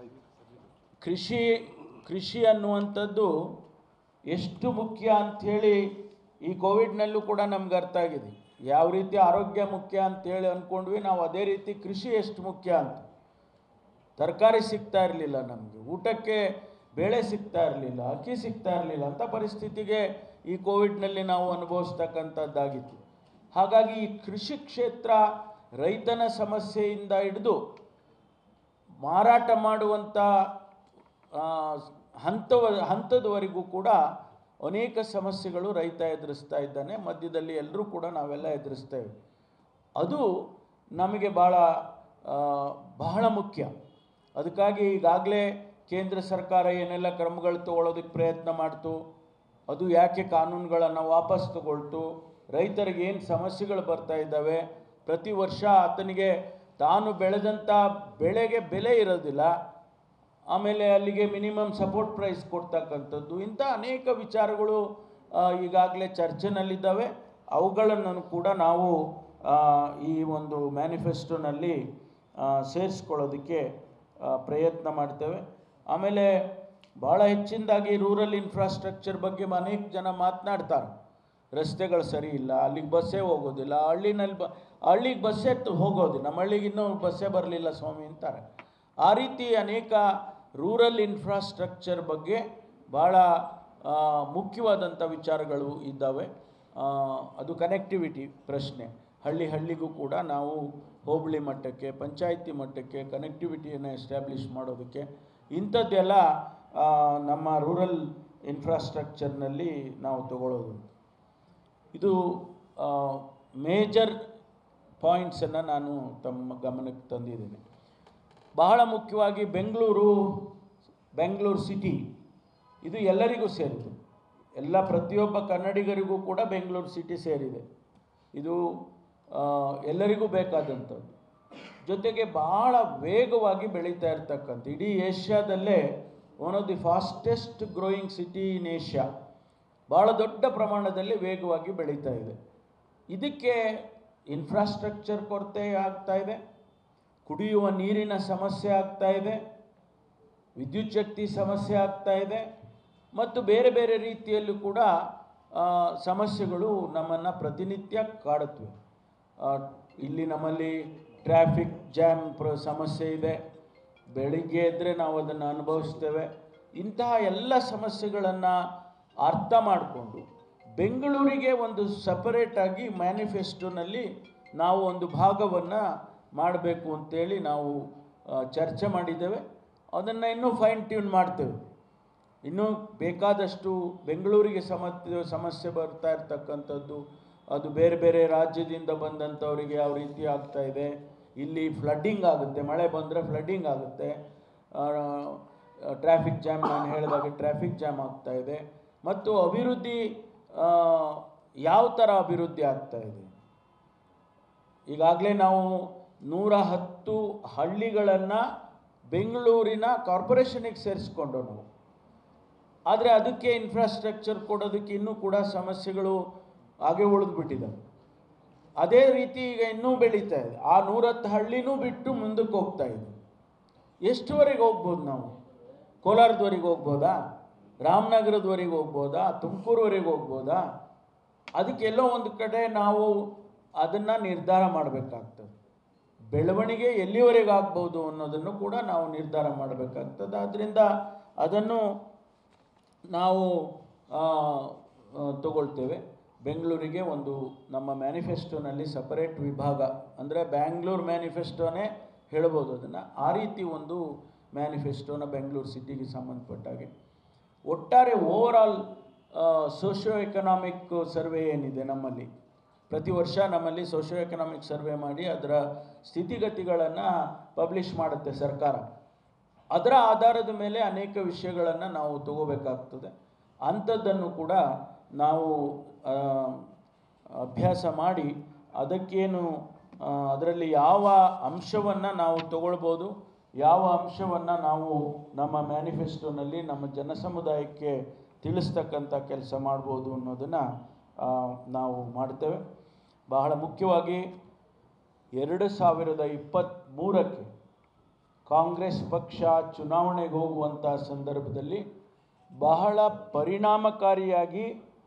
ಕೃಷಿ ಕೃಷಿ ಅನ್ನುವಂಥದ್ದು ಎಷ್ಟು ಮುಖ್ಯ ಅಂಥೇಳಿ ಈ ಕೋವಿಡ್ನಲ್ಲೂ ಕೂಡ ನಮ್ಗೆ ಅರ್ಥ ಆಗಿದೆ ಯಾವ ರೀತಿ ಆರೋಗ್ಯ ಮುಖ್ಯ ಅಂತೇಳಿ ಅಂದ್ಕೊಂಡ್ವಿ ನಾವು ಅದೇ ರೀತಿ ಕೃಷಿ ಎಷ್ಟು ಮುಖ್ಯ ಅಂತ ತರಕಾರಿ ಸಿಗ್ತಾ ಇರಲಿಲ್ಲ ನಮಗೆ ಊಟಕ್ಕೆ ಬೇಳೆ ಸಿಗ್ತಾ ಇರಲಿಲ್ಲ ಅಕ್ಕಿ ಸಿಗ್ತಾ ಇರಲಿಲ್ಲ ಅಂಥ ಪರಿಸ್ಥಿತಿಗೆ ಈ ಕೋವಿಡ್ನಲ್ಲಿ ನಾವು ಅನುಭವಿಸ್ತಕ್ಕಂಥದ್ದಾಗಿತ್ತು ಹಾಗಾಗಿ ಈ ಕೃಷಿ ಕ್ಷೇತ್ರ ರೈತನ ಸಮಸ್ಯೆಯಿಂದ ಹಿಡಿದು ಮಾರಾಟ ಮಾಡುವಂಥ ಆ, ಹಂತವ ಹಂತದವರೆಗೂ ಕೂಡ ಅನೇಕ ಸಮಸ್ಯೆಗಳು ರೈತ ಎದುರಿಸ್ತಾ ಇದ್ದಾನೆ ಮಧ್ಯದಲ್ಲಿ ಎಲ್ಲರೂ ಕೂಡ ನಾವೆಲ್ಲ ಎದುರಿಸ್ತೇವೆ ಅದು ನಮಗೆ ಭಾಳ ಆ, ಬಹಳ ಮುಖ್ಯ ಅದಕ್ಕಾಗಿ ಈಗಾಗಲೇ ಕೇಂದ್ರ ಸರ್ಕಾರ ಏನೆಲ್ಲ ಕ್ರಮಗಳು ತಗೊಳ್ಳೋದಕ್ಕೆ ಪ್ರಯತ್ನ ಮಾಡ್ತು ಅದು ಯಾಕೆ ಕಾನೂನುಗಳನ್ನು ವಾಪಸ್ ತಗೊಳ್ತು ರೈತರಿಗೆ ಏನು ಸಮಸ್ಯೆಗಳು ಬರ್ತಾ ಇದ್ದಾವೆ ಪ್ರತಿ ವರ್ಷ ಆತನಿಗೆ ತಾನು ಬೆಳೆದಂಥ ಬೆಳೆಗೆ ಬೆಲೆ ಇರೋದಿಲ್ಲ ಆಮೇಲೆ ಅಲ್ಲಿಗೆ ಮಿನಿಮಮ್ ಸಪೋರ್ಟ್ ಪ್ರೈಸ್ ಕೊಡ್ತಕ್ಕಂಥದ್ದು ಇಂಥ ಅನೇಕ ವಿಚಾರಗಳು ಈಗಾಗಲೇ ಚರ್ಚೆನಲ್ಲಿದ್ದಾವೆ ಅವುಗಳನ್ನು ಕೂಡ ನಾವು ಆ, ಈ ಒಂದು ಮ್ಯಾನಿಫೆಸ್ಟೋನಲ್ಲಿ ಸೇರಿಸ್ಕೊಳ್ಳೋದಕ್ಕೆ ಆ, ಪ್ರಯತ್ನ ಮಾಡ್ತೇವೆ ಆಮೇಲೆ ಭಾಳ ಹೆಚ್ಚಿನದಾಗಿ ರೂರಲ್ ಇನ್ಫ್ರಾಸ್ಟ್ರಕ್ಚರ್ ಬಗ್ಗೆ ಅನೇಕ ಜನ ಮಾತನಾಡ್ತಾರೆ ರಸ್ತೆಗಳು ಸರಿ ಇಲ್ಲ ಅಲ್ಲಿಗೆ ಬಸ್ಸೇ ಹೋಗೋದಿಲ್ಲ ಹಳ್ಳಿನಲ್ಲಿ ಬ ಹಳ್ಳಿಗೆ ಬಸ್ಸೇ ತ- ಹೋಗೋದು ನಮ್ಮ ಹಳ್ಳಿಗೆ ಇನ್ನೂ ಬಸ್ಸೇ ಬರಲಿಲ್ಲ ಸ್ವಾಮಿ ಅಂತಾರೆ ಆ ರೀತಿ ಅನೇಕ ರೂರಲ್ ಇನ್ಫ್ರಾಸ್ಟ್ರಕ್ಚರ್ ಬಗ್ಗೆ ಭಾಳ ಆ, ಮುಖ್ಯವಾದಂಥ ವಿಚಾರಗಳು ಇದ್ದಾವೆ ಆ, ಅದು ಕನೆಕ್ಟಿವಿಟಿ ಪ್ರಶ್ನೆ ಹಳ್ಳಿ ಹಳ್ಳಿಗೂ ಕೂಡ ನಾವು ಹೋಬಳಿ ಮಟ್ಟಕ್ಕೆ ಪಂಚಾಯಿತಿ ಮಟ್ಟಕ್ಕೆ ಕನೆಕ್ಟಿವಿಟಿಯನ್ನು ಎಸ್ಟಾಬ್ಲಿಷ್ ಮಾಡೋದಕ್ಕೆ ಇಂಥದ್ದೆಲ್ಲ ಆ, ನಮ್ಮ ರೂರಲ್ ಇನ್ಫ್ರಾಸ್ಟ್ರಕ್ಚರ್ನಲ್ಲಿ ನಾವು ತಗೊಳ್ಳೋದು ಇದು ಮೇಜರ್ ಪಾಯಿಂಟ್ಸನ್ನು ನಾನು ತಮ್ಮ ಗಮನಕ್ಕೆ ತಂದಿದ್ದೇನೆ ಬಹಳ ಮುಖ್ಯವಾಗಿ ಬೆಂಗಳೂರು ಬೆಂಗಳೂರು ಸಿಟಿ ಇದು ಎಲ್ಲರಿಗೂ ಸೇರಿದೆ ಎಲ್ಲ ಪ್ರತಿಯೊಬ್ಬ ಕನ್ನಡಿಗರಿಗೂ ಕೂಡ ಬೆಂಗಳೂರು ಸಿಟಿ ಸೇರಿದೆ ಇದು ಆ, ಎಲ್ಲರಿಗೂ ಬೇಕಾದಂಥದ್ದು ಜೊತೆಗೆ ಬಹಳ ವೇಗವಾಗಿ ಬೆಳೀತಾ ಇರ್ತಕ್ಕಂಥ ಇಡೀ ಏಷ್ಯಾದಲ್ಲೇ one of the fastest growing city in Asia ಭಾಳ ದೊಡ್ಡ ಪ್ರಮಾಣದಲ್ಲಿ ವೇಗವಾಗಿ ಬೆಳೀತಾ ಇದೆ ಇದಕ್ಕೆ ಇನ್ಫ್ರಾಸ್ಟ್ರಕ್ಚರ್ ಕೊರತೆ ಆಗ್ತಾ ಇದೆ ಕುಡಿಯುವ ನೀರಿನ ಸಮಸ್ಯೆ ಆಗ್ತಾ ಇದೆ ವಿದ್ಯುತ್ ಶಕ್ತಿ ಸಮಸ್ಯೆ ಆಗ್ತಾ ಇದೆ ಮತ್ತು ಬೇರೆ ಬೇರೆ ರೀತಿಯಲ್ಲೂ ಕೂಡ ಆ, ಸಮಸ್ಯೆಗಳು ನಮ್ಮನ್ನು ಪ್ರತಿನಿತ್ಯ ಕಾಡುತ್ತವೆ ಆ, ಇಲ್ಲಿ ನಮ್ಮಲ್ಲಿ ಟ್ರಾಫಿಕ್ ಜಾಮ್ ಪ್ರ ಸಮಸ್ಯೆ ಇದೆ ಬೆಳಿಗ್ಗೆ ಎದ್ದರೆ ನಾವು ಅದನ್ನು ಅನುಭವಿಸ್ತೇವೆ ಇಂತಹ ಎಲ್ಲ ಸಮಸ್ಯೆಗಳನ್ನು ಅರ್ಥ ಮಾಡಿಕೊಂಡು ಬೆಂಗಳೂರಿಗೆ ಒಂದು ಸಪರೇಟಾಗಿ ಮ್ಯಾನಿಫೆಸ್ಟೋನಲ್ಲಿ ನಾವು ಒಂದು ಭಾಗವನ್ನು ಮಾಡಬೇಕು ಅಂತೇಳಿ ನಾವು ಆ, ಚರ್ಚೆ ಮಾಡಿದ್ದೇವೆ ಅದನ್ನು ಇನ್ನೂ ಫೈನ್ ಟ್ಯೂನ್ ಮಾಡ್ತೇವೆ ಇನ್ನೂ ಬೇಕಾದಷ್ಟು ಬೆಂಗಳೂರಿಗೆ ಸಮಸ್ಯೆ ಸಮಸ್ಯೆ ಬರ್ತಾ ಇರ್ತಕ್ಕಂಥದ್ದು ಅದು ಬೇರೆ ಬೇರೆ ರಾಜ್ಯದಿಂದ ಬಂದಂಥವರಿಗೆ ಯಾವ ರೀತಿ ಆಗ್ತಾ ಇದೆ ಇಲ್ಲಿ ಫ್ಲಡ್ಡಿಂಗ್ ಆಗುತ್ತೆ ಮಳೆ ಬಂದರೆ ಫ್ಲಡ್ಡಿಂಗ್ ಆಗುತ್ತೆ ಟ್ರಾಫಿಕ್ ಜಾಮ್ ನಾನು ಹೇಳಿದಾಗೆ ಟ್ರಾಫಿಕ್ ಜಾಮ್ ಆಗ್ತಾ ಇದೆ ಮತ್ತು ಅಭಿವೃದ್ಧಿ ಆ, ಯಾವ ಥರ ಅಭಿವೃದ್ಧಿ ಆಗ್ತಾ ಇದೆ ಈಗಾಗಲೇ ನಾವು ನೂರ ಹತ್ತು ಹಳ್ಳಿಗಳನ್ನು ಬೆಂಗಳೂರಿನ ಕಾರ್ಪೊರೇಷನಿಗೆ ಸೇರಿಸ್ಕೊಂಡು ನಾವು ಆದರೆ ಅದಕ್ಕೆ ಇನ್ಫ್ರಾಸ್ಟ್ರಕ್ಚರ್ ಕೊಡೋದಕ್ಕೆ ಇನ್ನೂ ಕೂಡ ಸಮಸ್ಯೆಗಳು ಹಾಗೆ ಉಳಿದ್ಬಿಟ್ಟಿದ್ದಾವೆ ಅದೇ ರೀತಿ ಈಗ ಇನ್ನೂ ಬೆಳೀತಾ ಇದೆ ಆ ನೂರತ್ತು ಹಳ್ಳಿನೂ ಬಿಟ್ಟು ಮುಂದಕ್ಕೆ ಹೋಗ್ತಾ ಇದೆ ಎಷ್ಟುವರೆಗೆ ಹೋಗ್ಬೋದು ನಾವು ಕೋಲಾರದವರೆಗೆ ಹೋಗ್ಬೋದಾ ರಾಮನಗರದವರೆಗೆ ಹೋಗ್ಬೋದಾ ತುಮಕೂರುವರೆಗೆ ಹೋಗ್ಬೋದಾ ಅದಕ್ಕೆಲ್ಲೋ ಒಂದು ಕಡೆ ನಾವು ಅದನ್ನು ನಿರ್ಧಾರ ಮಾಡಬೇಕಾಗ್ತದೆ ಬೆಳವಣಿಗೆ ಎಲ್ಲಿವರೆಗೆ ಆಗ್ಬೋದು ಅನ್ನೋದನ್ನು ಕೂಡ ನಾವು ನಿರ್ಧಾರ ಮಾಡಬೇಕಾಗ್ತದೆ ಆದ್ದರಿಂದ ಅದನ್ನು ನಾವು ಆ, ಆ, ತಗೊಳ್ತೇವೆ ಬೆಂಗಳೂರಿಗೆ ಒಂದು ನಮ್ಮ ಮ್ಯಾನಿಫೆಸ್ಟೋನಲ್ಲಿ ಸಪರೇಟ್ ವಿಭಾಗ ಅಂದರೆ ಬ್ಯಾಂಗ್ಳೂರು ಮ್ಯಾನಿಫೆಸ್ಟೋನೇ ಹೇಳ್ಬೋದು ಅದನ್ನು ಆ ರೀತಿ ಒಂದು ಮ್ಯಾನಿಫೆಸ್ಟೋನ ಬೆಂಗಳೂರು ಸಿಟಿಗೆ ಸಂಬಂಧಪಟ್ಟಾಗೆ ಒಟ್ಟಾರೆ ಓವರಾಲ್ ಸೋಷಿಯೋ ಎಕನಾಮಿಕ್ ಸರ್ವೆ ಏನಿದೆ ನಮ್ಮಲ್ಲಿ ಪ್ರತಿ ವರ್ಷ ನಮ್ಮಲ್ಲಿ ಸೋಷಿಯೋ ಎಕನಾಮಿಕ್ ಸರ್ವೆ ಮಾಡಿ ಅದರ ಸ್ಥಿತಿಗತಿಗಳನ್ನು ಪಬ್ಲಿಷ್ ಮಾಡುತ್ತೆ ಸರ್ಕಾರ ಅದರ ಆಧಾರದ ಮೇಲೆ ಅನೇಕ ವಿಷಯಗಳನ್ನು ನಾವು ತಗೋಬೇಕಾಗ್ತದೆ ಅಂಥದ್ದನ್ನು ಕೂಡ ನಾವು ಆ, ಅಭ್ಯಾಸ ಮಾಡಿ ಅದಕ್ಕೇನು ಆ, ಅದರಲ್ಲಿ ಯಾವ ಅಂಶವನ್ನು ನಾವು ತಗೊಳ್ಬೋದು ಯಾವ ಅಂಶವನ್ನು ನಾವು ನಮ್ಮ ಮ್ಯಾನಿಫೆಸ್ಟೋನಲ್ಲಿ ನಮ್ಮ ಜನ ಸಮುದಾಯಕ್ಕೆ ತಿಳಿಸ್ತಕ್ಕಂಥ ಕೆಲಸ ಮಾಡ್ಬೋದು ಅನ್ನೋದನ್ನು ಆ, ನಾವು ಮಾಡ್ತೇವೆ ಬಹಳ ಮುಖ್ಯವಾಗಿ ಎರಡು ಸಾವಿರದ ಇಪ್ಪತ್ತ್ಮೂರಕ್ಕೆ ಕಾಂಗ್ರೆಸ್ ಪಕ್ಷ ಚುನಾವಣೆಗೆ ಹೋಗುವಂಥ ಸಂದರ್ಭದಲ್ಲಿ ಬಹಳ ಪರಿಣಾಮಕಾರಿಯಾಗಿ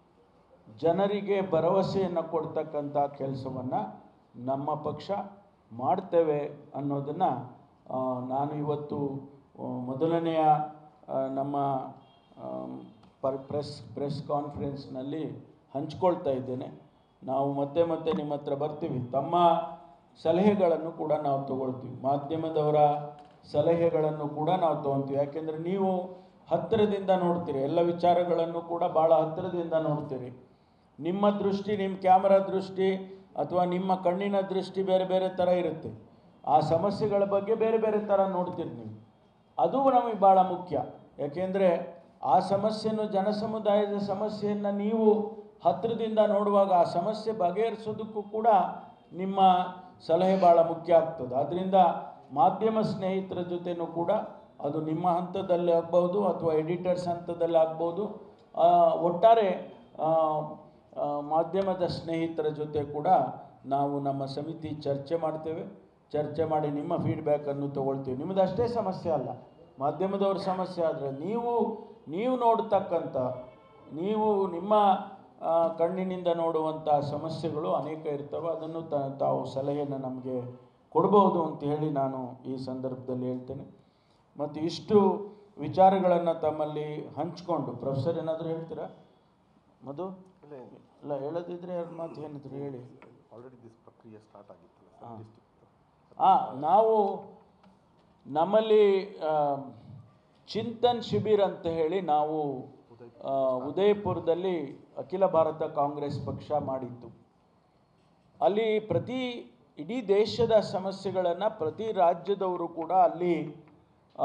ಜನರಿಗೆ ಭರವಸೆಯನ್ನು ಕೊಡ್ತಕ್ಕಂಥ ಕೆಲಸವನ್ನು ನಮ್ಮ ಪಕ್ಷ ಮಾಡ್ತೇವೆ ಅನ್ನೋದನ್ನು ಆ, ನಾನು ಇವತ್ತು ಆ, ಮೊದಲನೆಯ ಆ, ನಮ್ಮ ಆಮ್, ಪರ್ ಪ್ರೆಸ್ ಪ್ರೆಸ್ ಕಾನ್ಫರೆನ್ಸ್ನಲ್ಲಿ ಹಂಚ್ಕೊಳ್ತಾ ಇದ್ದೇನೆ ನಾವು ಮತ್ತೆ ಮತ್ತೆ ನಿಮ್ಮ ಹತ್ರ ಬರ್ತೀವಿ ತಮ್ಮ ಸಲಹೆಗಳನ್ನು ಕೂಡ ನಾವು ತಗೊಳ್ತೀವಿ ಮಾಧ್ಯಮದವರ ಸಲಹೆಗಳನ್ನು ಕೂಡ ನಾವು ತೊಗೊಳ್ತೀವಿ ಯಾಕೆಂದರೆ ನೀವು ಹತ್ತಿರದಿಂದ ನೋಡ್ತೀರಿ ಎಲ್ಲ ವಿಚಾರಗಳನ್ನು ಕೂಡ ಭಾಳ ಹತ್ತಿರದಿಂದ ನೋಡ್ತೀರಿ ನಿಮ್ಮ ದೃಷ್ಟಿ ನಿಮ್ಮ ಕ್ಯಾಮರಾ ದೃಷ್ಟಿ ಅಥವಾ ನಿಮ್ಮ ಕಣ್ಣಿನ ದೃಷ್ಟಿ ಬೇರೆ ಬೇರೆ ಥರ ಇರುತ್ತೆ ಆ ಸಮಸ್ಯೆಗಳ ಬಗ್ಗೆ ಬೇರೆ ಬೇರೆ ಥರ ನೋಡ್ತೀರಿ ನೀವು ಅದು ನಮಗೆ ಭಾಳ ಮುಖ್ಯ ಯಾಕೆಂದರೆ ಆ ಸಮಸ್ಯೆಯನ್ನು ಜನಸಮುದಾಯದ ಸಮಸ್ಯೆಯನ್ನು ನೀವು ಹತ್ತಿರದಿಂದ ನೋಡುವಾಗ ಆ ಸಮಸ್ಯೆ ಬಗೆಹರಿಸೋದಕ್ಕೂ ಕೂಡ ನಿಮ್ಮ ಸಲಹೆ ಭಾಳ ಮುಖ್ಯ ಆಗ್ತದೆ ಆದ್ದರಿಂದ ಮಾಧ್ಯಮ ಸ್ನೇಹಿತರ ಜೊತೆನೂ ಕೂಡ ಅದು ನಿಮ್ಮ ಹಂತದಲ್ಲಿ ಆಗ್ಬೋದು ಅಥವಾ ಎಡಿಟರ್ಸ್ ಹಂತದಲ್ಲಿ ಆಗ್ಬೋದು ಆ, ಒಟ್ಟಾರೆ ಆ, ಆ, ಮಾಧ್ಯಮದ ಸ್ನೇಹಿತರ ಜೊತೆ ಕೂಡ ನಾವು ನಮ್ಮ ಸಮಿತಿ ಚರ್ಚೆ ಮಾಡ್ತೇವೆ ಚರ್ಚೆ ಮಾಡಿ ನಿಮ್ಮ ಫೀಡ್ಬ್ಯಾಕನ್ನು ತಗೊಳ್ತೀವಿ ನಿಮ್ಮದು ಅಷ್ಟೇ ಸಮಸ್ಯೆ ಅಲ್ಲ ಮಾಧ್ಯಮದವ್ರ ಸಮಸ್ಯೆ ಆದರೆ ನೀವು ನೀವು ನೋಡ್ತಕ್ಕಂಥ ನೀವು ನಿಮ್ಮ ಆ, ಕಣ್ಣಿನಿಂದ ನೋಡುವಂಥ ಸಮಸ್ಯೆಗಳು ಅನೇಕ ಇರ್ತವೆ ಅದನ್ನು ತ ತಾವು ಸಲಹೆಯನ್ನು ನಮಗೆ ಕೊಡ್ಬೋದು ಅಂತ ಹೇಳಿ ನಾನು ಈ ಸಂದರ್ಭದಲ್ಲಿ ಹೇಳ್ತೇನೆ ಮತ್ತು ಇಷ್ಟು ವಿಚಾರಗಳನ್ನು ತಮ್ಮಲ್ಲಿ ಹಂಚ್ಕೊಂಡು ಪ್ರೊಫೆಸರ್ ಏನಾದರೂ ಹೇಳ್ತೀರಾ ಮಧು ಇಲ್ಲ ಇಲ್ಲ ಹೇಳೋದಿದ್ರೆ ಎರಡು ಮಾತು ಏನಿದ್ರು ಹೇಳಿ ಆಲ್ರೆಡಿ ದಿಸ್ ಪ್ರಕ್ರಿಯೆ ಸ್ಟಾರ್ಟ್ ಆಗಿತ್ತಲ್ಲ ಹಾ. ಸರ್ ಡಿಸ್ಟ್ರಿಕ್ಟ್ ಹಾಂ ನಾವು ನಮ್ಮಲ್ಲಿ ಆ, ಚಿಂತನ್ ಶಿಬಿರ್ ಅಂತ ಹೇಳಿ ನಾವು ಆ, ಉದಯಪುರದಲ್ಲಿ ಅಖಿಲ ಭಾರತ ಕಾಂಗ್ರೆಸ್ ಪಕ್ಷ ಮಾಡಿದ್ದು ಅಲ್ಲಿ ಪ್ರತಿ ಇಡೀ ದೇಶದ ಸಮಸ್ಯೆಗಳನ್ನು ಪ್ರತಿ ರಾಜ್ಯದವರು ಕೂಡ ಅಲ್ಲಿ ಆ,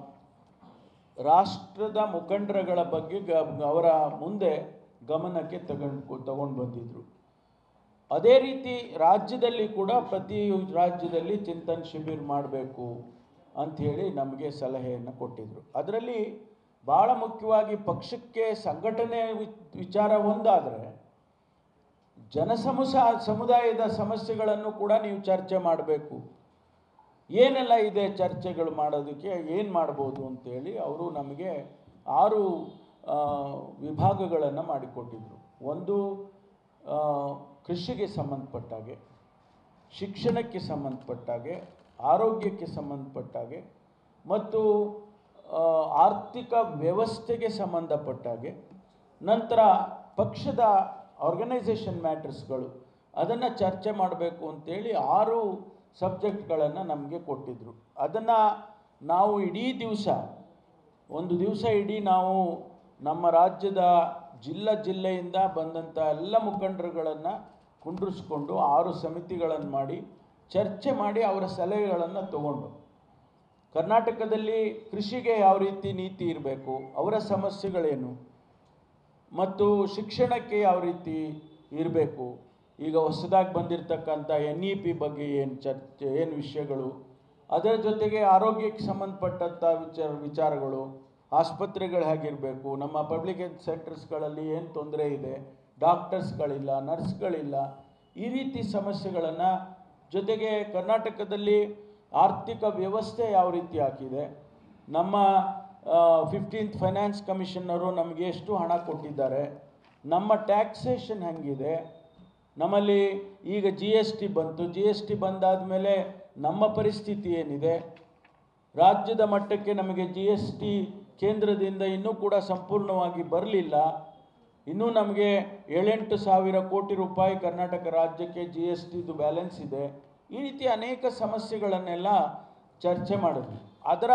ರಾಷ್ಟ್ರದ ಮುಖಂಡರುಗಳ ಬಗ್ಗೆ ಗ ಅವರ ಮುಂದೆ ಗಮನಕ್ಕೆ ತಗೊಂಡು ತಗೊಂಡು ಬಂದಿದ್ದರು ಅದೇ ರೀತಿ ರಾಜ್ಯದಲ್ಲಿ ಕೂಡ ಪ್ರತಿ ರಾಜ್ಯದಲ್ಲಿ ಚಿಂತನ್ ಶಿಬಿರ್ ಮಾಡಬೇಕು ಅಂಥೇಳಿ ನಮಗೆ ಸಲಹೆಯನ್ನು ಕೊಟ್ಟಿದ್ದರು ಅದರಲ್ಲಿ ಭಾಳ ಮುಖ್ಯವಾಗಿ ಪಕ್ಷಕ್ಕೆ ಸಂಘಟನೆ ವಿ- ವಿಚಾರ ಒಂದಾದರೆ ಜನಸಮುಸ ಸಮುದಾಯದ ಸಮಸ್ಯೆಗಳನ್ನು ಕೂಡ ನೀವು ಚರ್ಚೆ ಮಾಡಬೇಕು ಏನೆಲ್ಲ ಇದೆ ಚರ್ಚೆಗಳು ಮಾಡೋದಕ್ಕೆ ಏನು ಮಾಡ್ಬೋದು ಅಂತೇಳಿ ಅವರು ನಮಗೆ ಆರು ಆ, ವಿಭಾಗಗಳನ್ನು ಮಾಡಿಕೊಟ್ಟಿದ್ರು ಒಂದು ಆ, ಕೃಷಿಗೆ ಸಂಬಂಧಪಟ್ಟಾಗೆ ಶಿಕ್ಷಣಕ್ಕೆ ಸಂಬಂಧಪಟ್ಟಾಗೆ ಆರೋಗ್ಯಕ್ಕೆ ಸಂಬಂಧಪಟ್ಟಾಗೆ ಮತ್ತು ಆ, ಆರ್ಥಿಕ ವ್ಯವಸ್ಥೆಗೆ ಸಂಬಂಧಪಟ್ಟಾಗೆ ನಂತರ ಪಕ್ಷದ ಆರ್ಗನೈಸೇಷನ್ ಮ್ಯಾಟರ್ಸ್ಗಳು ಅದನ್ನು ಚರ್ಚೆ ಮಾಡಬೇಕು ಅಂತೇಳಿ ಆರು ಸಬ್ಜೆಕ್ಟ್ಗಳನ್ನು ನಮಗೆ ಕೊಟ್ಟಿದ್ದರು ಅದನ್ನು ನಾವು ಇಡೀ ದಿವಸ ಒಂದು ದಿವಸ ಇಡೀ ನಾವು ನಮ್ಮ ರಾಜ್ಯದ ಜಿಲ್ಲಾ ಜಿಲ್ಲೆಯಿಂದ ಬಂದಂಥ ಎಲ್ಲ ಮುಖಂಡರುಗಳನ್ನು ಕುಂಡ್ರಿಸ್ಕೊಂಡು ಆರು ಸಮಿತಿಗಳನ್ನು ಮಾಡಿ ಚರ್ಚೆ ಮಾಡಿ ಅವರ ಸಲಹೆಗಳನ್ನು ತಗೊಂಡು ಕರ್ನಾಟಕದಲ್ಲಿ ಕೃಷಿಗೆ ಯಾವ ರೀತಿ ನೀತಿ ಇರಬೇಕು ಅವರ ಸಮಸ್ಯೆಗಳೇನು ಮತ್ತು ಶಿಕ್ಷಣಕ್ಕೆ ಯಾವ ರೀತಿ ಇರಬೇಕು ಈಗ ಹೊಸದಾಗಿ ಬಂದಿರತಕ್ಕಂಥ ಎನ್ ಇ ಪಿ ಬಗ್ಗೆ ಏನು ಚರ್ಚೆ ಏನು ವಿಷಯಗಳು ಅದರ ಜೊತೆಗೆ ಆರೋಗ್ಯಕ್ಕೆ ಸಂಬಂಧಪಟ್ಟಂಥ ವಿಚಾರ ವಿಚಾರಗಳು ಆಸ್ಪತ್ರೆಗಳು ಹೇಗಿರಬೇಕು ನಮ್ಮ ಪಬ್ಲಿಕ್ ಹೆಲ್ತ್ ಸೆಂಟರ್ಸ್ಗಳಲ್ಲಿ ಏನು ತೊಂದರೆ ಇದೆ ಡಾಕ್ಟರ್ಸ್ಗಳಿಲ್ಲ ನರ್ಸ್ಗಳಿಲ್ಲ ಈ ರೀತಿ ಸಮಸ್ಯೆಗಳನ್ನು ಜೊತೆಗೆ ಕರ್ನಾಟಕದಲ್ಲಿ ಆರ್ಥಿಕ ವ್ಯವಸ್ಥೆ ಯಾವ ರೀತಿ ಹಾಕಿದೆ ನಮ್ಮ ಫಿಫ್ಟೀನ್ತ್ ಫೈನಾನ್ಸ್ ಕಮಿಷನ್ನರು ನಮಗೆ ಎಷ್ಟು ಹಣ ಕೊಟ್ಟಿದ್ದಾರೆ ನಮ್ಮ ಟ್ಯಾಕ್ಸೇಷನ್ ಹೆಂಗಿದೆ ನಮ್ಮಲ್ಲಿ ಈಗ ಜಿ ಎಸ್ ಟಿ ಬಂತು ಜಿ ಎಸ್ ಟಿ ಬಂದಾದ ಮೇಲೆ ನಮ್ಮ ಪರಿಸ್ಥಿತಿ ಏನಿದೆ ರಾಜ್ಯದ ಮಟ್ಟಕ್ಕೆ ನಮಗೆ ಜಿ ಎಸ್ ಟಿ ಕೇಂದ್ರದಿಂದ ಇನ್ನೂ ಕೂಡ ಸಂಪೂರ್ಣವಾಗಿ ಬರಲಿಲ್ಲ ಇನ್ನೂ ನಮಗೆ ಏಳೆಂಟು ಸಾವಿರ ಕೋಟಿ ರೂಪಾಯಿ ಕರ್ನಾಟಕ ರಾಜ್ಯಕ್ಕೆ ಜಿ ಎಸ್ ಟಿದು ಬ್ಯಾಲೆನ್ಸ್ ಇದೆ ಈ ರೀತಿ ಅನೇಕ ಸಮಸ್ಯೆಗಳನ್ನೆಲ್ಲ ಚರ್ಚೆ ಮಾಡಿದ್ವಿ ಅದರ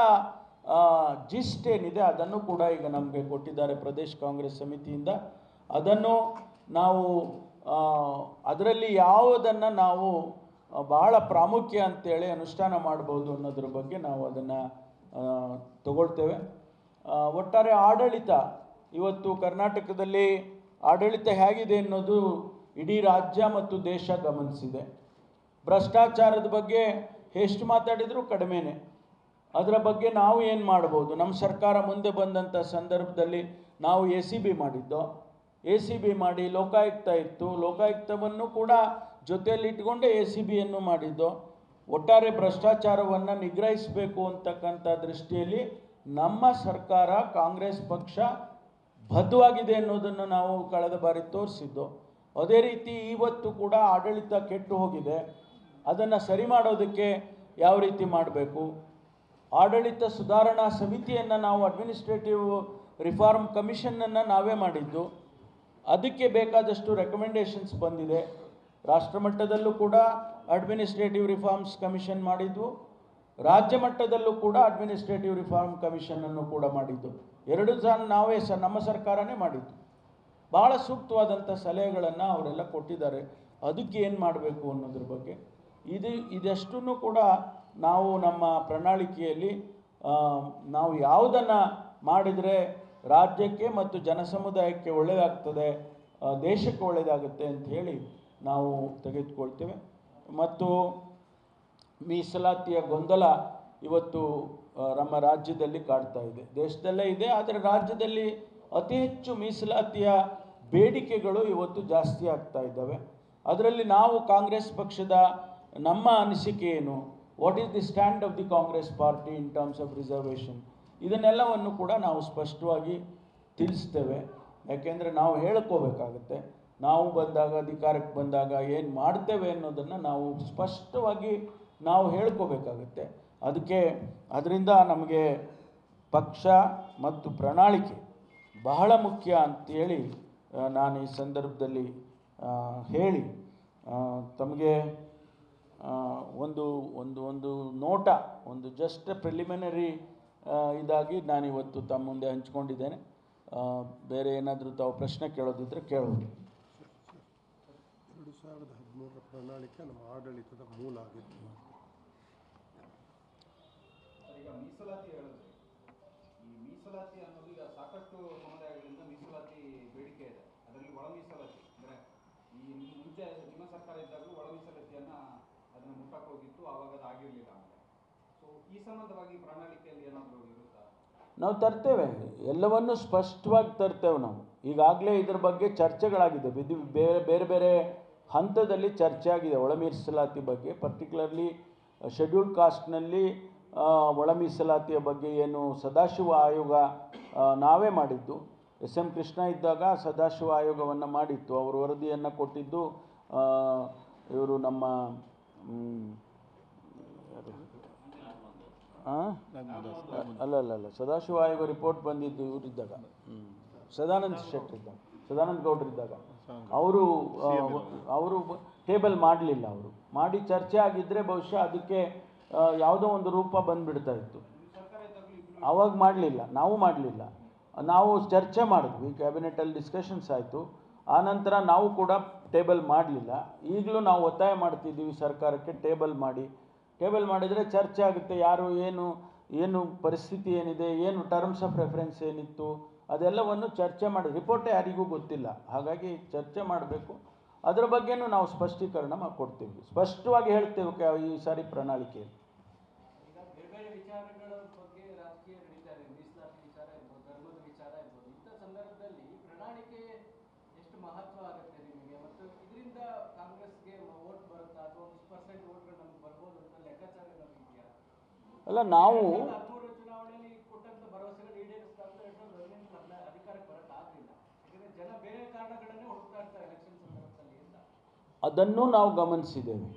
ಜಿಸ್ಟ್ ಏನಿದೆ ಅದನ್ನು ಕೂಡ ಈಗ ನಮಗೆ ಕೊಟ್ಟಿದ್ದಾರೆ ಪ್ರದೇಶ್ ಕಾಂಗ್ರೆಸ್ ಸಮಿತಿಯಿಂದ ಅದನ್ನು ನಾವು ಆ, ಅದರಲ್ಲಿ ಯಾವುದನ್ನು ನಾವು ಆ, ಬಹಳ ಪ್ರಾಮುಖ್ಯ ಅಂತೇಳಿ ಅನುಷ್ಠಾನ ಮಾಡ್ಬೋದು ಅನ್ನೋದ್ರ ಬಗ್ಗೆ ನಾವು ಅದನ್ನು ತಗೊಳ್ತೇವೆ ಆ, ಒಟ್ಟಾರೆ ಆಡಳಿತ ಇವತ್ತು ಕರ್ನಾಟಕದಲ್ಲಿ ಆಡಳಿತ ಹೇಗಿದೆ ಅನ್ನೋದು ಇಡೀ ರಾಜ್ಯ ಮತ್ತು ದೇಶ ಗಮನಿಸಿದೆ ಭ್ರಷ್ಟಾಚಾರದ ಬಗ್ಗೆ ಎಷ್ಟು ಮಾತಾಡಿದರೂ ಕಡಿಮೆನೇ ಅದರ ಬಗ್ಗೆ ನಾವು ಏನು ಮಾಡ್ಬೋದು ನಮ್ಮ ಸರ್ಕಾರ ಮುಂದೆ ಬಂದಂಥ ಸಂದರ್ಭದಲ್ಲಿ ನಾವು ಎ ಸಿ ಬಿ ಮಾಡಿದ್ದೋ ಎ ಸಿ ಬಿ ಮಾಡಿ ಲೋಕಾಯುಕ್ತ ಇತ್ತು ಲೋಕಾಯುಕ್ತವನ್ನು ಕೂಡ ಜೊತೆಯಲ್ಲಿ ಇಟ್ಕೊಂಡೇ ಎ ಸಿ ಬಿಯನ್ನು ಮಾಡಿದ್ದು ಒಟ್ಟಾರೆ ಭ್ರಷ್ಟಾಚಾರವನ್ನು ನಿಗ್ರಹಿಸಬೇಕು ಅಂತಕ್ಕಂಥ ದೃಷ್ಟಿಯಲ್ಲಿ ನಮ್ಮ ಸರ್ಕಾರ ಕಾಂಗ್ರೆಸ್ ಪಕ್ಷ ಬದ್ಧವಾಗಿದೆ ಅನ್ನೋದನ್ನು ನಾವು ಕಳೆದ ಬಾರಿ ತೋರಿಸಿದ್ದು ಅದೇ ರೀತಿ ಇವತ್ತು ಕೂಡ ಆಡಳಿತ ಕೆಟ್ಟು ಹೋಗಿದೆ ಅದನ್ನು ಸರಿ ಮಾಡೋದಕ್ಕೆ ಯಾವ ರೀತಿ ಮಾಡಬೇಕು ಆಡಳಿತ ಸುಧಾರಣಾ ಸಮಿತಿಯನ್ನು ನಾವು ಅಡ್ಮಿನಿಸ್ಟ್ರೇಟಿವ್ ರಿಫಾರ್ಮ್ ಕಮಿಷನನ್ನು ನಾವೇ ಮಾಡಿದ್ದು ಅದಕ್ಕೆ ಬೇಕಾದಷ್ಟು ರೆಕಮೆಂಡೇಷನ್ಸ್ ಬಂದಿದೆ ರಾಷ್ಟ್ರಮಟ್ಟದಲ್ಲೂ ಕೂಡ ಅಡ್ಮಿನಿಸ್ಟ್ರೇಟಿವ್ ರಿಫಾರ್ಮ್ಸ್ ಕಮಿಷನ್ ಮಾಡಿದ್ವು ರಾಜ್ಯ ಮಟ್ಟದಲ್ಲೂ ಕೂಡ ಅಡ್ಮಿನಿಸ್ಟ್ರೇಟಿವ್ ರಿಫಾರ್ಮ್ ಕಮಿಷನನ್ನು ಕೂಡ ಮಾಡಿದ್ದು ಎರಡು ಸಹ ನಾವೇ ಸ ನಮ್ಮ ಸರ್ಕಾರನೇ ಮಾಡಿದ್ದು ಭಾಳ ಸೂಕ್ತವಾದಂಥ ಸಲಹೆಗಳನ್ನು ಅವರೆಲ್ಲ ಕೊಟ್ಟಿದ್ದಾರೆ ಅದಕ್ಕೆ ಏನು ಮಾಡಬೇಕು ಅನ್ನೋದ್ರ ಬಗ್ಗೆ ಇದು ಇದೆಷ್ಟನ್ನು ಕೂಡ ನಾವು ನಮ್ಮ ಪ್ರಣಾಳಿಕೆಯಲ್ಲಿ ಆ, ನಾವು ಯಾವುದನ್ನು ಮಾಡಿದರೆ ರಾಜ್ಯಕ್ಕೆ ಮತ್ತು ಜನಸಮುದಾಯಕ್ಕೆ ಒಳ್ಳೆಯದಾಗ್ತದೆ ಆ, ದೇಶಕ್ಕೆ ಒಳ್ಳೆಯದಾಗುತ್ತೆ ಅಂತ ಹೇಳಿ ನಾವು ತೆಗೆದುಕೊಳ್ತೇವೆ ಮತ್ತು ಮೀಸಲಾತಿಯ ಗೊಂದಲ ಇವತ್ತು ಆ, ನಮ್ಮ ರಾಜ್ಯದಲ್ಲಿ ಕಾಡ್ತಾ ಇದೆ ದೇಶದಲ್ಲೇ ಇದೆ ಆದರೆ ರಾಜ್ಯದಲ್ಲಿ ಅತಿ ಹೆಚ್ಚು ಮೀಸಲಾತಿಯ ಬೇಡಿಕೆಗಳು ಇವತ್ತು ಜಾಸ್ತಿ ಆಗ್ತಾ ಇದ್ದಾವೆ ಅದರಲ್ಲಿ ನಾವು ಕಾಂಗ್ರೆಸ್ ಪಕ್ಷದ ನಮ್ಮ ಅನಿಸಿಕೆ ಏನು what is the stand of the Congress party in terms of reservation ಇದನ್ನೆಲ್ಲವನ್ನು ಕೂಡ ನಾವು ಸ್ಪಷ್ಟವಾಗಿ ತಿಳಿಸ್ತೇವೆ ಯಾಕೆಂದರೆ ನಾವು ಹೇಳ್ಕೋಬೇಕಾಗತ್ತೆ ನಾವು ಬಂದಾಗ ಅಧಿಕಾರಕ್ಕೆ ಬಂದಾಗ ಏನು ಮಾಡ್ತೇವೆ ಅನ್ನೋದನ್ನು ನಾವು ಸ್ಪಷ್ಟವಾಗಿ ನಾವು ಹೇಳ್ಕೋಬೇಕಾಗತ್ತೆ ಅದಕ್ಕೆ ಅದರಿಂದ ನಮಗೆ ಪಕ್ಷ ಮತ್ತು ಪ್ರಣಾಳಿಕೆ ಬಹಳ ಮುಖ್ಯ ಅಂತೇಳಿ ಆ, ನಾನು ಈ ಸಂದರ್ಭದಲ್ಲಿ ಆ, ಹೇಳಿ ಆ, ತಮಗೆ ಆ, ಒಂದು ಒಂದು ಒಂದು ನೋಟ ಒಂದು ಜಸ್ಟ್ ಪ್ರಿಲಿಮಿನರಿ ಇದಾಗಿ ನಾನು ಇವತ್ತು ತಮ್ಮ ಮುಂದೆ ಹಂಚ್ಕೊಂಡಿದ್ದೇನೆ ಆ, ಬೇರೆ ಏನಾದರೂ ತಾವು ಪ್ರಶ್ನೆ ಕೇಳೋದಿದ್ರೆ ಕೇಳೋದು ಎರಡು ಸಾವಿರದ ಹದಿಮೂರರ ಪ್ರಣಾಳಿಕೆ ನಮ್ಮ ಆಡಳಿತದ ಮೂಲ ಆಗಿತ್ತು ಈಗ ಮೀಸಲಾತಿ ಹೇಳಿದ್ರಿ ಈ ಮೀಸಲಾತಿ ಅನ್ನೋದು ಈಗ ಸಾಕಷ್ಟು ಸಮುದಾಯಗಳಿಂದ ಮೀಸಲಾತಿ ಬೇಡಿಕೆ ಇದೆ ಅದರಲ್ಲಿ ಒಳ ಮೀಸಲಾತಿ ಅಂದರೆ ಈ ಮುಂಚೆ ನಿಮ್ಮ ಸರ್ಕಾರ ಇದ್ದಾಗಲೂ ಒಳ ಮೀಸಲಾತಿಯನ್ನ ಅದನ್ನು ಮುಟ್ಟಕ್ಕೆ ಹೋಗಿತ್ತು ಆವಾಗ ಅದು ಆಗಿರಲಿಲ್ಲ ಆಮೇಲೆ ಸೊ ಈ ಸಂಬಂಧವಾಗಿ ಪ್ರಣಾಳಿಕೆಯಲ್ಲಿ ಏನಾದರೂ ಇರುತ್ತಾ ನಾವು ತರ್ತೇವೆ ಎಲ್ಲವನ್ನೂ ಸ್ಪಷ್ಟವಾಗಿ ತರ್ತೇವೆ ನಾವು ಈಗಾಗಲೇ ಇದ್ರ ಬಗ್ಗೆ ಚರ್ಚೆಗಳಾಗಿದೆ ಬಿದ್ದು ಬೇರೆ ಬೇರೆ ಬೇರೆ ಹಂತದಲ್ಲಿ ಚರ್ಚೆ ಆಗಿದೆ ಒಳ ಮೀಸಲಾತಿ ಬಗ್ಗೆ ಪರ್ಟಿಕ್ಯುಲರ್ಲಿ ಶೆಡ್ಯೂಲ್ಡ್ ಕಾಸ್ಟ್ನಲ್ಲಿ ಆ, ಒಳ ಮೀಸಲಾತಿಯ ಬಗ್ಗೆ ಏನು ಸದಾಶಿವ ಆಯೋಗ ಆ, ನಾವೇ ಮಾಡಿದ್ದು ಎಸ್ ಎಂ ಕೃಷ್ಣ ಇದ್ದಾಗ ಸದಾಶಿವ ಆಯೋಗವನ್ನು ಮಾಡಿತ್ತು ಅವರು ವರದಿಯನ್ನು ಕೊಟ್ಟಿದ್ದು ಇವರು ನಮ್ಮ ಮ್, ಯಾರು? ಆ? ಅಲ್ಲ ಅಲ್ಲ ಅಲ್ಲ ಸದಾಶಿವ ಆಯೋಗ ರಿಪೋರ್ಟ್ ಬಂದಿದ್ದು ಇವರಿದ್ದಾಗ ಸದಾನಂದ ಶೆಟ್ಟಿ ಇದ್ದಾಗ ಸದಾನಂದ ಗೌಡ್ರು ಇದ್ದಾಗ ಅವರು ಅವರು ಟೇಬಲ್ ಮಾಡಲಿಲ್ಲ ಅವರು ಮಾಡಿ ಚರ್ಚೆ ಆಗಿದ್ದರೆ ಬಹುಶಃ ಅದಕ್ಕೆ ಆ, ಯಾವುದೋ ಒಂದು ರೂಪ ಬಂದುಬಿಡ್ತಾ ಇತ್ತು ಅವಾಗ ಮಾಡಲಿಲ್ಲ ನಾವು ಮಾಡಲಿಲ್ಲ ನಾವು ಚರ್ಚೆ ಮಾಡಿದ್ವಿ ಕ್ಯಾಬಿನೆಟಲ್ಲಿ ಡಿಸ್ಕಷನ್ಸ್ ಆಯಿತು ಆನಂತರ ನಾವು ಕೂಡ ಟೇಬಲ್ ಮಾಡಲಿಲ್ಲ ಈಗಲೂ ನಾವು ಒತ್ತಾಯ ಮಾಡ್ತಿದ್ದೀವಿ ಸರ್ಕಾರಕ್ಕೆ ಟೇಬಲ್ ಮಾಡಿ ಟೇಬಲ್ ಮಾಡಿದರೆ ಚರ್ಚೆ ಆಗುತ್ತೆ ಯಾರು ಏನು ಏನು ಪರಿಸ್ಥಿತಿ ಏನಿದೆ ಏನು ಟರ್ಮ್ಸ್ ಆಫ್ ರೆಫರೆನ್ಸ್ ಏನಿತ್ತು ಅದೆಲ್ಲವನ್ನು ಚರ್ಚೆ ಮಾಡಿ ರಿಪೋರ್ಟೇ ಯಾರಿಗೂ ಗೊತ್ತಿಲ್ಲ ಹಾಗಾಗಿ ಚರ್ಚೆ ಮಾಡಬೇಕು ಅದರ ಬಗ್ಗೆನೂ ನಾವು ಸ್ಪಷ್ಟೀಕರಣ ಮಾ- ಕೊಡ್ತೀವಿ ಸ್ಪಷ್ಟವಾಗಿ ಹೇಳ್ತೇವೆ ಕ- ಈ ಸಾರಿ ಪ್ರಣಾಳಿಕೆಯಲ್ಲಿ ಈಗ ಬೇರೆ ಬೇರೆ ವಿಚಾರಗಳ ಬಗ್ಗೆ ರಾಜಕೀಯ ನಡೀತಾ ಇದೆ ಮೀಸಲಾತಿ ವಿಚಾರ ಇರ್ಬೋದು ಧರ್ಮದ ವಿಚಾರ ಇರ್ಬೋದು ಇಂಥ ಸಂದರ್ಭದಲ್ಲಿ ಪ್ರಣಾಳಿಕೆ ಎಷ್ಟು ಮಹತ್ವ ಆಗುತ್ತೆ ನಿಮಗೆ ಮತ್ತು ಇದರಿಂದ ಕಾಂಗ್ರೆಸ್ಗೆ ವೋಟ್ ಬರುತ್ತಾ ಅಥವಾ ಒಂದು ಪರ್ಸೆಂಟ್ ವೋಟ್ಗಳು ನಮ್ಗೆ ಬರ್ಬೋದು ಅಂತ ಲೆಕ್ಕಾಚಾರ ಏನಾದ್ರು ಇದೆಯಾ ಅಲ್ಲ ನಾವು ಹದಿಮೂರು ಚುನಾವಣೆಯಲ್ಲಿ ಕೊಟ್ಟಂತ ಭರವಸೆಗಳು ಈಡೇರಿಸ್ತಾದ್ರೆ ಎರಡ್ ಸಾವಿರದ ಹದಿನೆಂಟು ಹದಿನಾರು ಅಧಿಕಾರಕ್ಕೆ ಬರೋಕ್ಕಾಗಲಿಲ್ಲ ಯಾಕಂದ್ರೆ ಜನ ಬೇರೆ ಕಾರಣಗಳನ್ನೇ ಹುಡುಕ್ತಾ ಇರ್ತಾರೆ ಎಲೆಕ್ಷನ್ ಸಂದರ್ಭದಲ್ಲಿ ಅಂತ ಅದನ್ನು ನಾವು ಗಮನಿಸಿದ್ದೇವೆ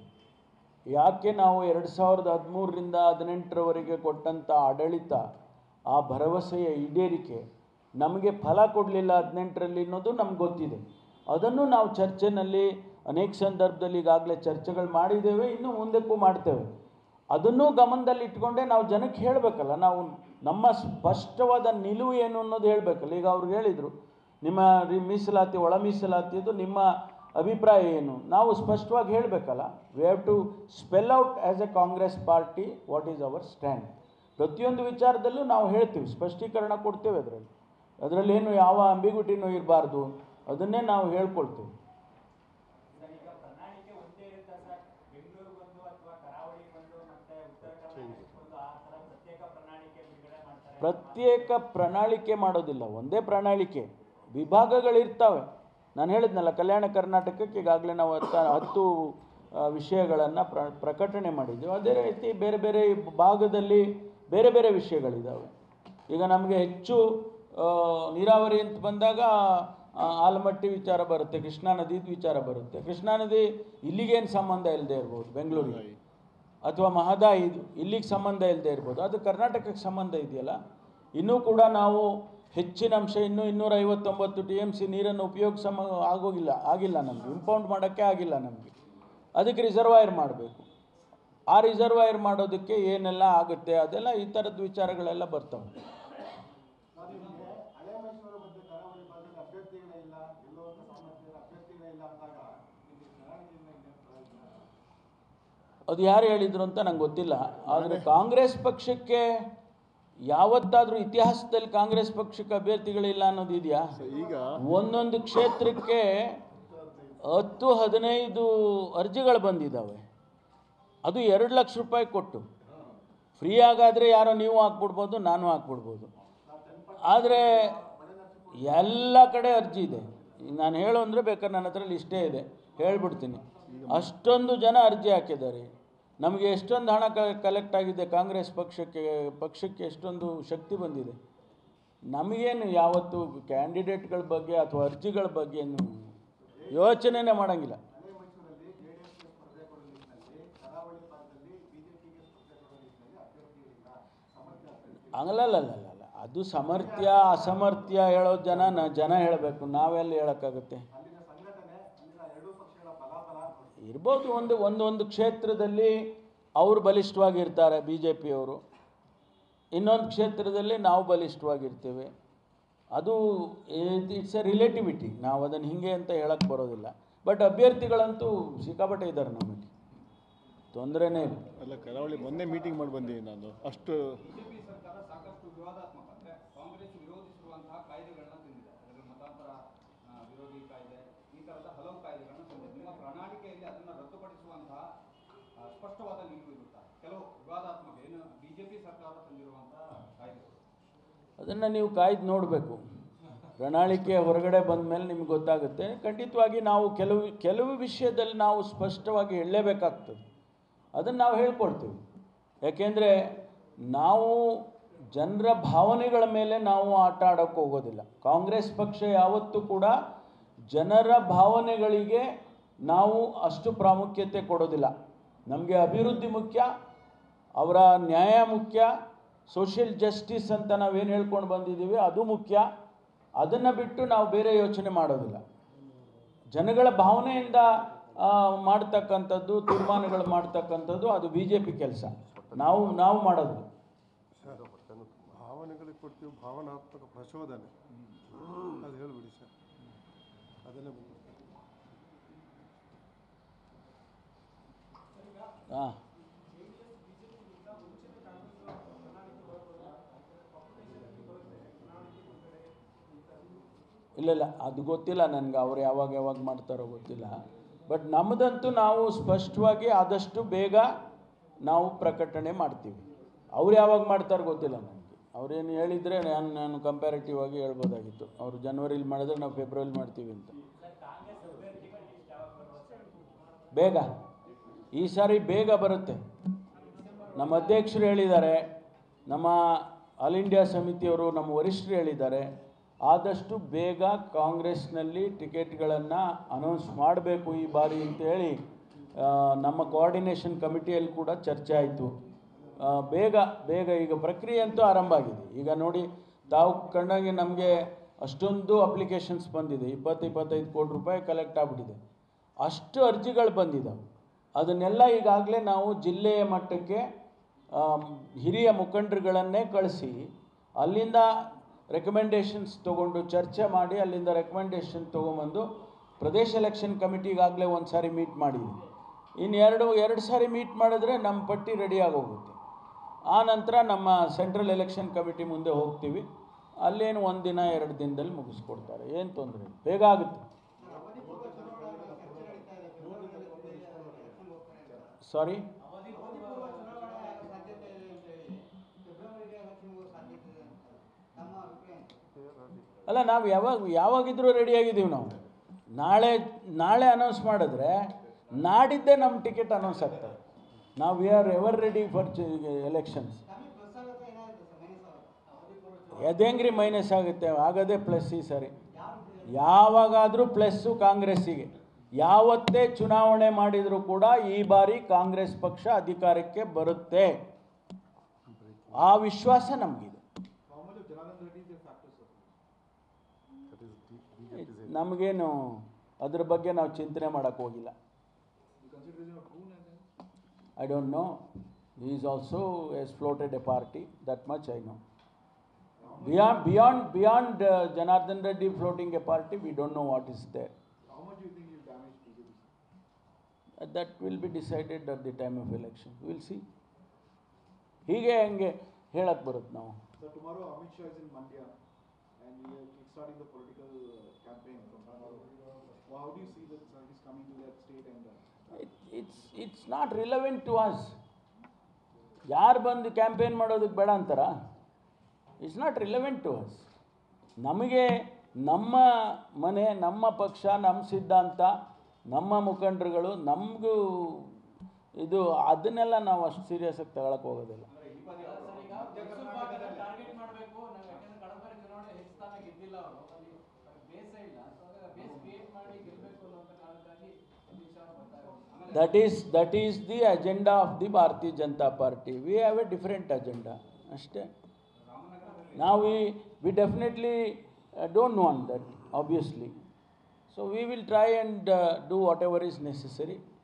ಯಾಕೆ ನಾವು ಎರಡು ಸಾವಿರದ ಹದಿಮೂರರಿಂದ ಹದಿನೆಂಟರವರೆಗೆ ಕೊಟ್ಟಂಥ ಆಡಳಿತ ಆ ಭರವಸೆಯ ಈಡೇರಿಕೆ ನಮಗೆ ಫಲ ಕೊಡಲಿಲ್ಲ ಹದಿನೆಂಟರಲ್ಲಿ ಅನ್ನೋದು ನಮ್ಗೆ ಗೊತ್ತಿದೆ ಅದನ್ನು ನಾವು ಚರ್ಚೆನಲ್ಲಿ ಅನೇಕ ಸಂದರ್ಭದಲ್ಲಿ ಈಗಾಗಲೇ ಚರ್ಚೆಗಳು ಮಾಡಿದ್ದೇವೆ ಇನ್ನು ಮುಂದಕ್ಕೂ ಮಾಡ್ತೇವೆ ಅದನ್ನೂ ಗಮನದಲ್ಲಿ ಇಟ್ಕೊಂಡೇ ನಾವು ಜನಕ್ಕೆ ಹೇಳಬೇಕಲ್ಲ ನಾವು ನಮ್ಮ ಸ್ಪಷ್ಟವಾದ ನಿಲುವು ಏನು ಅನ್ನೋದು ಹೇಳಬೇಕಲ್ಲ ಈಗ ಅವ್ರು ಹೇಳಿದರು ನಿಮ್ಮ ರಿ- ಮೀಸಲಾತಿ ಒಳ ಮೀಸಲಾತಿಯದು ನಿಮ್ಮ ಅಭಿಪ್ರಾಯ ಏನು ನಾವು ಸ್ಪಷ್ಟವಾಗಿ ಹೇಳಬೇಕಲ್ಲ we have to spell out as a Congress party what is our stand ಪ್ರತಿಯೊಂದು ವಿಚಾರದಲ್ಲೂ ನಾವು ಹೇಳ್ತೀವಿ ಸ್ಪಷ್ಟೀಕರಣ ಕೊಡ್ತೇವೆ ಅದರಲ್ಲಿ ಅದರಲ್ಲಿ ಏನು ಯಾವ ಅಂಬಿಗುಟಿನೂ ಇರಬಾರ್ದು ಅದನ್ನೇ ನಾವು ಹೇಳ್ಕೊಳ್ತೀವಿ ಸರ್ ಈಗ ಪ್ರಣಾಳಿಕೆ ಒಂದೇ ಇರುತ್ತಾ ಸರ್ ಬೆಂಗಳೂರು ಬಂದು ಅಥವಾ ಕರಾವಳಿ ಬಂದು ಮತ್ತೆ ಉತ್ತರ ಕರ್ನಾಟಕ ಬಂದು ಆ ಥರ ಪ್ರತ್ಯೇಕ ಪ್ರಣಾಳಿಕೆ ಬಿಡುಗಡೆ ಮಾಡ್ತಾರೆ ಪ್ರತ್ಯೇಕ ಪ್ರಣಾಳಿಕೆ ಮಾಡೋದಿಲ್ಲ ಒಂದೇ ಪ್ರಣಾಳಿಕೆ ವಿಭಾಗಗಳಿರ್ತವೆ ನಾನು ಹೇಳಿದ್ನಲ್ಲ ಕಲ್ಯಾಣ ಕರ್ನಾಟಕಕ್ಕೆ ಈಗಾಗಲೇ ನಾವು ಹತ್ತ ಹತ್ತು ವಿಷಯಗಳನ್ನು ಪ್ರ ಪ್ರಕಟಣೆ ಮಾಡಿದ್ದೀವಿ ಅದೇ ರೀತಿ ಬೇರೆ ಬೇರೆ ಭಾಗದಲ್ಲಿ ಬೇರೆ ಬೇರೆ ವಿಷಯಗಳಿದ್ದಾವೆ ಈಗ ನಮಗೆ ಹೆಚ್ಚು ಆ, ನೀರಾವರಿ ಅಂತ ಬಂದಾಗ ಆ, ಆಲಮಟ್ಟಿ ವಿಚಾರ ಬರುತ್ತೆ ಕೃಷ್ಣಾ ನದಿದು ವಿಚಾರ ಬರುತ್ತೆ ಕೃಷ್ಣಾ ನದಿ ಇಲ್ಲಿಗೇನು ಸಂಬಂಧ ಇಲ್ಲದೆ ಇರ್ಬೋದು ಬೆಂಗಳೂರಿಗೆ ಅಥವಾ ಮಹದಾಯಿ ಇದು ಇಲ್ಲಿಗೆ ಸಂಬಂಧ ಇಲ್ಲದೆ ಇರ್ಬೋದು ಅದು ಕರ್ನಾಟಕಕ್ಕೆ ಸಂಬಂಧ ಇದೆಯಲ್ಲ ಇನ್ನೂ ಕೂಡ ನಾವು ಹೆಚ್ಚಿನ ಅಂಶ ಇನ್ನೂ ಇನ್ನೂರ ಐವತ್ತೊಂಬತ್ತು ಟಿ ಎಮ್ ಸಿ ನೀರನ್ನು ಉಪಯೋಗಿಸ ಆಗೋಗಿಲ್ಲ ಆಗಿಲ್ಲ ನಮಗೆ ಇಂಪೌಂಡ್ ಮಾಡೋಕ್ಕೆ ಆಗಿಲ್ಲ ನಮಗೆ ಅದಕ್ಕೆ ರಿಸರ್ವಾಯರ್ ಮಾಡಬೇಕು ಆ ರಿಸರ್ವಾಯರ್ ಮಾಡೋದಕ್ಕೆ ಏನೆಲ್ಲ ಆಗುತ್ತೆ ಅದೆಲ್ಲ ಈ ಥರದ ವಿಚಾರಗಳೆಲ್ಲ ಬರ್ತವೆ ಹಳೆ ಮೈಸೂರು ಮತ್ತು ಕರಾವಳಿ ಭಾಗದಲ್ಲಿ ಅಭ್ಯರ್ಥಿಗಳೇ ಇಲ್ಲ ಗೆಲ್ಲುವಂಥ ಸಾಮರ್ಥ್ಯ ಅಭ್ಯರ್ಥಿಗಳೇ ಇಲ್ಲ ಅಂದಾಗ ಇಲ್ಲಿ ಪ್ರಣಾಳಿಕೆಯಿಂದ ಇನ್ನೇನು ಪ್ರಯೋಜನ ಅದು ಯಾರು ಹೇಳಿದ್ರು ಅಂತ ನಂಗೆ ಗೊತ್ತಿಲ್ಲ ಆದರೆ ಕಾಂಗ್ರೆಸ್ ಪಕ್ಷಕ್ಕೆ ಯಾವತ್ತಾದರೂ ಇತಿಹಾಸದಲ್ಲಿ ಕಾಂಗ್ರೆಸ್ ಪಕ್ಷಕ್ಕೆ ಅಭ್ಯರ್ಥಿಗಳಿಲ್ಲ ಅನ್ನೋದು ಇದೆಯಾ ಈಗ ಒಂದೊಂದು ಕ್ಷೇತ್ರಕ್ಕೆ ಹತ್ತು ಹದಿನೈದು ಅರ್ಜಿಗಳು ಬಂದಿದ್ದಾವೆ ಅದು ಎರಡು ಲಕ್ಷ ರೂಪಾಯಿ ಕೊಟ್ಟು ಫ್ರೀ ಆಗಾದರೆ ಯಾರೋ ನೀವು ಹಾಕ್ಬಿಡ್ಬೋದು ನಾನು ಹಾಕ್ಬಿಡ್ಬೋದು ಆದರೆ ಎಲ್ಲ ಕಡೆ ಅರ್ಜಿ ಇದೆ ಈಗ ನಾನು ಹೇಳು ಅಂದರೆ ಬೇಕಾದ್ರೆ ನನ್ನ ಹತ್ರ ಲಿಸ್ಟೇ ಇದೆ ಹೇಳ್ಬಿಡ್ತೀನಿ ಅಷ್ಟೊಂದು ಜನ ಅರ್ಜಿ ಹಾಕಿದ್ದಾರೆ ನಮಗೆ ಎಷ್ಟೊಂದು ಹಣ ಕಲೆಕ್ಟ್ ಆಗಿದೆ ಕಾಂಗ್ರೆಸ್ ಪಕ್ಷಕ್ಕೆ ಪಕ್ಷಕ್ಕೆ ಎಷ್ಟೊಂದು ಶಕ್ತಿ ಬಂದಿದೆ ನಮಗೇನು ಯಾವತ್ತು ಕ್ಯಾಂಡಿಡೇಟ್ಗಳ ಬಗ್ಗೆ ಅಥವಾ ಅರ್ಜಿಗಳ ಬಗ್ಗೆ ಏನು ಯೋಚನೆನೇ ಮಾಡೋಂಗಿಲ್ಲ ಹಳೆ ಮೈಸೂರಲ್ಲಿ ಜೆ ಡಿ ಎಸ್ಗೆ ಸ್ಪರ್ಧೆ ಕೊಡೋ ನಿಟ್ಟಿನಲ್ಲಿ ಕರಾವಳಿ ಭಾಗದಲ್ಲಿ ಬಿಜೆಪಿಗೆ ಸ್ಪರ್ಧೆ ಕೊಡೋ ನಿಟ್ಟಿನಲ್ಲಿ ಅಭ್ಯರ್ಥಿಗಳಿಲ್ಲ ಸಾಮರ್ಥ್ಯ ಅಭ್ಯರ್ಥಿ ಆಗಲ್ಲಲ್ಲಲ್ಲ ಅದು ಸಮರ್ಥ್ಯ ಅಸಮರ್ಥ್ಯ ಹೇಳೋ ಜನ ನ ಜನ ಹೇಳಬೇಕು ನಾವೆಲ್ಲ ಹೇಳೋಕ್ಕಾಗುತ್ತೆ ಅಲ್ಲಿನ ಸಂಘಟನೆ ಅಲ್ಲಿನ ಎರಡೂ ಪಕ್ಷಗಳ ಬಲಾಬಲ ನೋಡಿ ಇರ್ಬೋದು ಒಂದು ಒಂದೊಂದು ಕ್ಷೇತ್ರದಲ್ಲಿ ಅವರು ಬಲಿಷ್ಠವಾಗಿರ್ತಾರೆ ಬಿ ಜೆ ಪಿಯವರು ಇನ್ನೊಂದು ಕ್ಷೇತ್ರದಲ್ಲಿ ನಾವು ಬಲಿಷ್ಠವಾಗಿರ್ತೇವೆ ಅದು ಇಟ್ಸ್ ಎ ರಿಲೇಟಿವಿಟಿ ನಾವು ಅದನ್ನು ಹಿಂಗೆ ಅಂತ ಹೇಳಕ್ಕೆ ಬರೋದಿಲ್ಲ ಬಟ್ ಅಭ್ಯರ್ಥಿಗಳಂತೂ ಸಿಕ್ಕಾಪಟ್ಟೆ ಇದ್ದಾರೆ ನಮ್ಮಲ್ಲಿ ತೊಂದರೆನೇ ಇಲ್ಲ ಅಲ್ಲ ಕರಾವಳಿ ಮೊನ್ನೆ ಮೀಟಿಂಗ್ ಮಾಡಿ ಬಂದೀನಿ ನಾನು ಅಷ್ಟು ಬಿಜೆಪಿ ಸರ್ಕಾರ ಸಾಕಷ್ಟು ವಿವಾದಾತ್ಮಕ ಅಂದ್ರೆ ಕಾಂಗ್ರೆಸ್ ವಿರೋಧಿಸಿರುವಂತಹ ಕಾಯ್ದೆಗಳನ್ನ ತಂದಿದೆ ಅದರಲ್ಲಿ ಮತಾಂತರ ಆ, ವಿರೋಧಿ ಕಾಯ್ದೆ ಈ ತರದ ಹಲವು ಕಾಯ್ದೆಗಳನ್ನು ತಂದಿದೆ ನಿಮ್ಮ ಪ್ರಣಾಳಿಕೆಯಲ್ಲಿ ಅದನ್ನ ರದ್ದುಪಡಿಸುವಂತಹ ಆ, ಸ್ಪಷ್ಟವಾದ ನಿಲುವು ಇರುತ್ತಾ ಕೆಲವು ವಿವಾದಾತ್ಮಕ ಏನು ಬಿಜೆಪಿ ಸರ್ಕಾರ ತಂದಿರುವಂತಹ ಕಾಯ್ದೆಗಳು ಅದನ್ನು ನೀವು ಕಾಯ್ದು ನೋಡಬೇಕು ಪ್ರಣಾಳಿಕೆ ಹೊರಗಡೆ ಬಂದ ಮೇಲೆ ನಿಮ್ಗೆ ಗೊತ್ತಾಗುತ್ತೆ ಖಂಡಿತವಾಗಿ ನಾವು ಕೆಲವು ಕೆಲವು ವಿಷಯದಲ್ಲಿ ನಾವು ಸ್ಪಷ್ಟವಾಗಿ ಹೇಳಲೇಬೇಕಾಗ್ತದೆ ಅದನ್ನು ನಾವು ಹೇಳ್ಕೊಳ್ತೀವಿ ಯಾಕೆಂದರೆ ನಾವು ಜನರ ಭಾವನೆಗಳ ಮೇಲೆ ನಾವು ಆಟ ಆಡೋಕ್ಕೆ ಹೋಗೋದಿಲ್ಲ ಕಾಂಗ್ರೆಸ್ ಪಕ್ಷ ಯಾವತ್ತೂ ಕೂಡ ಜನರ ಭಾವನೆಗಳಿಗೆ ನಾವು ಅಷ್ಟು ಪ್ರಾಮುಖ್ಯತೆ ಕೊಡೋದಿಲ್ಲ ನಮಗೆ ಅಭಿವೃದ್ಧಿ ಮುಖ್ಯ ಅವರ ನ್ಯಾಯ ಮುಖ್ಯ ಸೋಷಿಯಲ್ ಜಸ್ಟಿಸ್ ಅಂತ ನಾವೇನು ಹೇಳ್ಕೊಂಡು ಬಂದಿದ್ದೀವಿ ಅದು ಮುಖ್ಯ ಅದನ್ನು ಬಿಟ್ಟು ನಾವು ಬೇರೆ ಯೋಚನೆ ಮಾಡೋದಿಲ್ಲ ಜನಗಳ ಭಾವನೆಯಿಂದ ಆ, ಮಾಡ್ತಕ್ಕಂಥದ್ದು ತೀರ್ಮಾನಗಳು ಮಾಡ್ತಕ್ಕಂಥದ್ದು ಅದು ಬಿ ಜೆ ಪಿ ಕೆಲಸ ನಾವು ನಾವು ಮಾಡೋದಿಲ್ಲ ಸರ್ ಭಾವನೆಗಳಿಗೆ ಕೊಡ್ತೀವಿ ಭಾವನಾತ್ಮಕ ಪ್ರಚೋದನೆ ಅದು ಹೇಳ್ಬಿಡಿ ಸರ್ ಅದನ್ನೇ ಮುಂದೆ ಹಾಂ ಇಲ್ಲ ಇಲ್ಲ ಅದು ಗೊತ್ತಿಲ್ಲ ನನಗೆ ಅವ್ರು ಯಾವಾಗ ಯಾವಾಗ ಮಾಡ್ತಾರೋ ಗೊತ್ತಿಲ್ಲ ಬಟ್ ನಮ್ಮದಂತೂ ನಾವು ಸ್ಪಷ್ಟವಾಗಿ ಆದಷ್ಟು ಬೇಗ ನಾವು ಪ್ರಕಟಣೆ ಮಾಡ್ತೀವಿ ಅವ್ರು ಯಾವಾಗ ಮಾಡ್ತಾರೋ ಗೊತ್ತಿಲ್ಲ ನನಗೆ ಅವ್ರೇನು ಹೇಳಿದರೆ ನಾನು ನಾನು ಕಂಪ್ಯಾರಿಟಿವ್ ಆಗಿ ಹೇಳ್ಬೋದಾಗಿತ್ತು ಅವರು ಜನವರಿಲಿ ಮಾಡಿದ್ರೆ ನಾವು ಫೆಬ್ರವರಿ ಮಾಡ್ತೀವಿ ಅಂತ ಬೇಗ ಈ ಸಾರಿ ಬೇಗ ಬರುತ್ತೆ ನಮ್ಮ ಅಧ್ಯಕ್ಷರು ಹೇಳಿದ್ದಾರೆ ನಮ್ಮ ಆಲ್ ಇಂಡಿಯಾ ಸಮಿತಿಯವರು ನಮ್ಮ ವರಿಷ್ಠರು ಹೇಳಿದ್ದಾರೆ ಆದಷ್ಟು ಬೇಗ ಕಾಂಗ್ರೆಸ್ನಲ್ಲಿ ಟಿಕೆಟ್ಗಳನ್ನು ಅನೌನ್ಸ್ ಮಾಡಬೇಕು ಈ ಬಾರಿ ಅಂತೇಳಿ ಆ, ನಮ್ಮ ಕೋಆರ್ಡಿನೇಷನ್ ಕಮಿಟಿಯಲ್ಲಿ ಕೂಡ ಚರ್ಚೆ ಆಯಿತು ಬೇಗ ಬೇಗ ಈಗ ಪ್ರಕ್ರಿಯೆ ಅಂತೂ ಆರಂಭ ಆಗಿದೆ ಈಗ ನೋಡಿ ತಾವು ಕಂಡಂಗೆ ನಮಗೆ ಅಷ್ಟೊಂದು ಅಪ್ಲಿಕೇಶನ್ಸ್ ಬಂದಿದೆ ಇಪ್ಪತ್ತು ಇಪ್ಪತ್ತೈದು ಕೋಟಿ ರೂಪಾಯಿ ಕಲೆಕ್ಟ್ ಆಗಿಬಿಟ್ಟಿದೆ ಅಷ್ಟು ಅರ್ಜಿಗಳು ಬಂದಿದ್ದಾವೆ ಅದನ್ನೆಲ್ಲ ಈಗಾಗಲೇ ನಾವು ಜಿಲ್ಲೆಯ ಮಟ್ಟಕ್ಕೆ ಆಮ್, ಹಿರಿಯ ಮುಖಂಡರುಗಳನ್ನೇ ಕಳಿಸಿ ಅಲ್ಲಿಂದ ರೆಕಮೆಂಡೇಷನ್ಸ್ ತೊಗೊಂಡು ಚರ್ಚೆ ಮಾಡಿ ಅಲ್ಲಿಂದ ರೆಕಮೆಂಡೇಷನ್ ತೊಗೊಂಬಂದು ಪ್ರದೇಶ ಎಲೆಕ್ಷನ್ ಕಮಿಟಿಗಾಗಲೇ ಒಂದು ಸಾರಿ ಮೀಟ್ ಮಾಡಿದ್ವಿ ಇನ್ನು ಎರಡು ಎರಡು ಸಾರಿ ಮೀಟ್ ಮಾಡಿದ್ರೆ ನಮ್ಮ ಪಟ್ಟಿ ರೆಡಿ ಆಗೋಗುತ್ತೆ ಆ ನಂತರ ನಮ್ಮ ಸೆಂಟ್ರಲ್ ಎಲೆಕ್ಷನ್ ಕಮಿಟಿ ಮುಂದೆ ಹೋಗ್ತೀವಿ ಅಲ್ಲೇನು ಒಂದು ದಿನ ಎರಡು ದಿನದಲ್ಲಿ ಮುಗಿಸ್ಕೊಡ್ತಾರೆ ಏನು ತೊಂದರೆ ಇಲ್ಲ ಬೇಗ ಆಗುತ್ತೆ ಸಾರಿ ಅಲ್ಲ ನಾವು ಯಾವಾಗ ಯಾವಾಗಿದ್ರೂ ರೆಡಿಯಾಗಿದ್ದೀವಿ ನಾವು ನಾಳೆ ನಾಳೆ ಅನೌನ್ಸ್ ಮಾಡಿದ್ರೆ ನಾಡಿದ್ದೇ ನಮ್ಮ ಟಿಕೆಟ್ ಅನೌನ್ಸ್ ಆಗ್ತದೆ ನಾವು we are ever ready for elections ಅದೇಂಗ್ರಿ ಮೈನಸ್ ಆಗುತ್ತೆ ಆಗೋದೇ ಪ್ಲಸ್ ಈ ಸರಿ ಯಾವಾಗಾದರೂ ಪ್ಲಸ್ಸು ಕಾಂಗ್ರೆಸ್ಸಿಗೆ ಯಾವತ್ತೇ ಚುನಾವಣೆ ಮಾಡಿದರೂ ಕೂಡ ಈ ಬಾರಿ ಕಾಂಗ್ರೆಸ್ ಪಕ್ಷ ಅಧಿಕಾರಕ್ಕೆ ಬರುತ್ತೆ ಆ ವಿಶ್ವಾಸ ನಮಗಿದೆ ನಮಗೇನು ಅದ್ರ ಬಗ್ಗೆ ನಾವು ಚಿಂತನೆ ಮಾಡೋಕ್ಕೆ ಹೋಗಿಲ್ಲ I don't know. He is also has floated a party, that much I know. Beyond, beyond, beyond uh, Janardhan Reddy floating a party, we don't know what is there. How much do you think you damage BJP? Uh, That will be decided at the time of election. We'll see. ಹೀಗೆ ಹಂಗೆ ಹೇಳಕ್ಕೆ ಬರುತ್ತೆ ನಾವು So tomorrow Amit Shah is in Mandya and we are kickstarting the political uh, campaign from tomorrow. Well, how do you see that uh, he's coming to that state and uh, It- it's it's not relevant to us ಯಾರು ಬಂದು ಕ್ಯಾಂಪೇನ್ ಮಾಡೋದಕ್ಕೆ ಬೇಡ ಅಂತಾರ it's not relevant to us ನಮಗೆ ನಮ್ಮ ಮನೆ ನಮ್ಮ ಪಕ್ಷ ನಮ್ಮ ಸಿದ್ಧಾಂತ ನಮ್ಮ ಮುಖಂಡರುಗಳು ನಮಗೂ ಇದು ಅದನ್ನೆಲ್ಲ ನಾವು ಅಷ್ಟು ಸೀರಿಯಸ್ ಆಗಿ ತಗೊಳಕ್ಕೆ ಹೋಗೋದಿಲ್ಲ ಸರ್ ಈಗ ಮೈಸೂರು ಭಾಗದ ಟಾರ್ಗೆಟ್ ಮಾಡಬೇಕು ನಾವು ಯಾಕಂದ್ರೆ ಕಳೆದ ಬಾರಿ ಚುನಾವಣೆ ಹೆಚ್ಚು ಸ್ಥಾನ ಗೆದ್ದಿಲ್ಲ ಅವರು ಅಲ್ಲಿ ಬೇಸ ಇಲ್ಲ ಸೊ ಹಾಗಾಗಿ ಬೇಸ್ ಕ್ರಿಯೇಟ್ ಮಾಡಿ ಗೆಲ್ಲಬೇಕು ಅನ್ನೋ ಕಾರಣಕ್ಕಾಗಿ ಅಮಿತ್ ಶಾ ಬರ್ತಾ ಇರೋದು that is that is the agenda of the Bharatiya Janata party we have a different agenda ಅಷ್ಟೇ ನಾವು we we definitely don't want that obviously so we will try and do whatever is necessary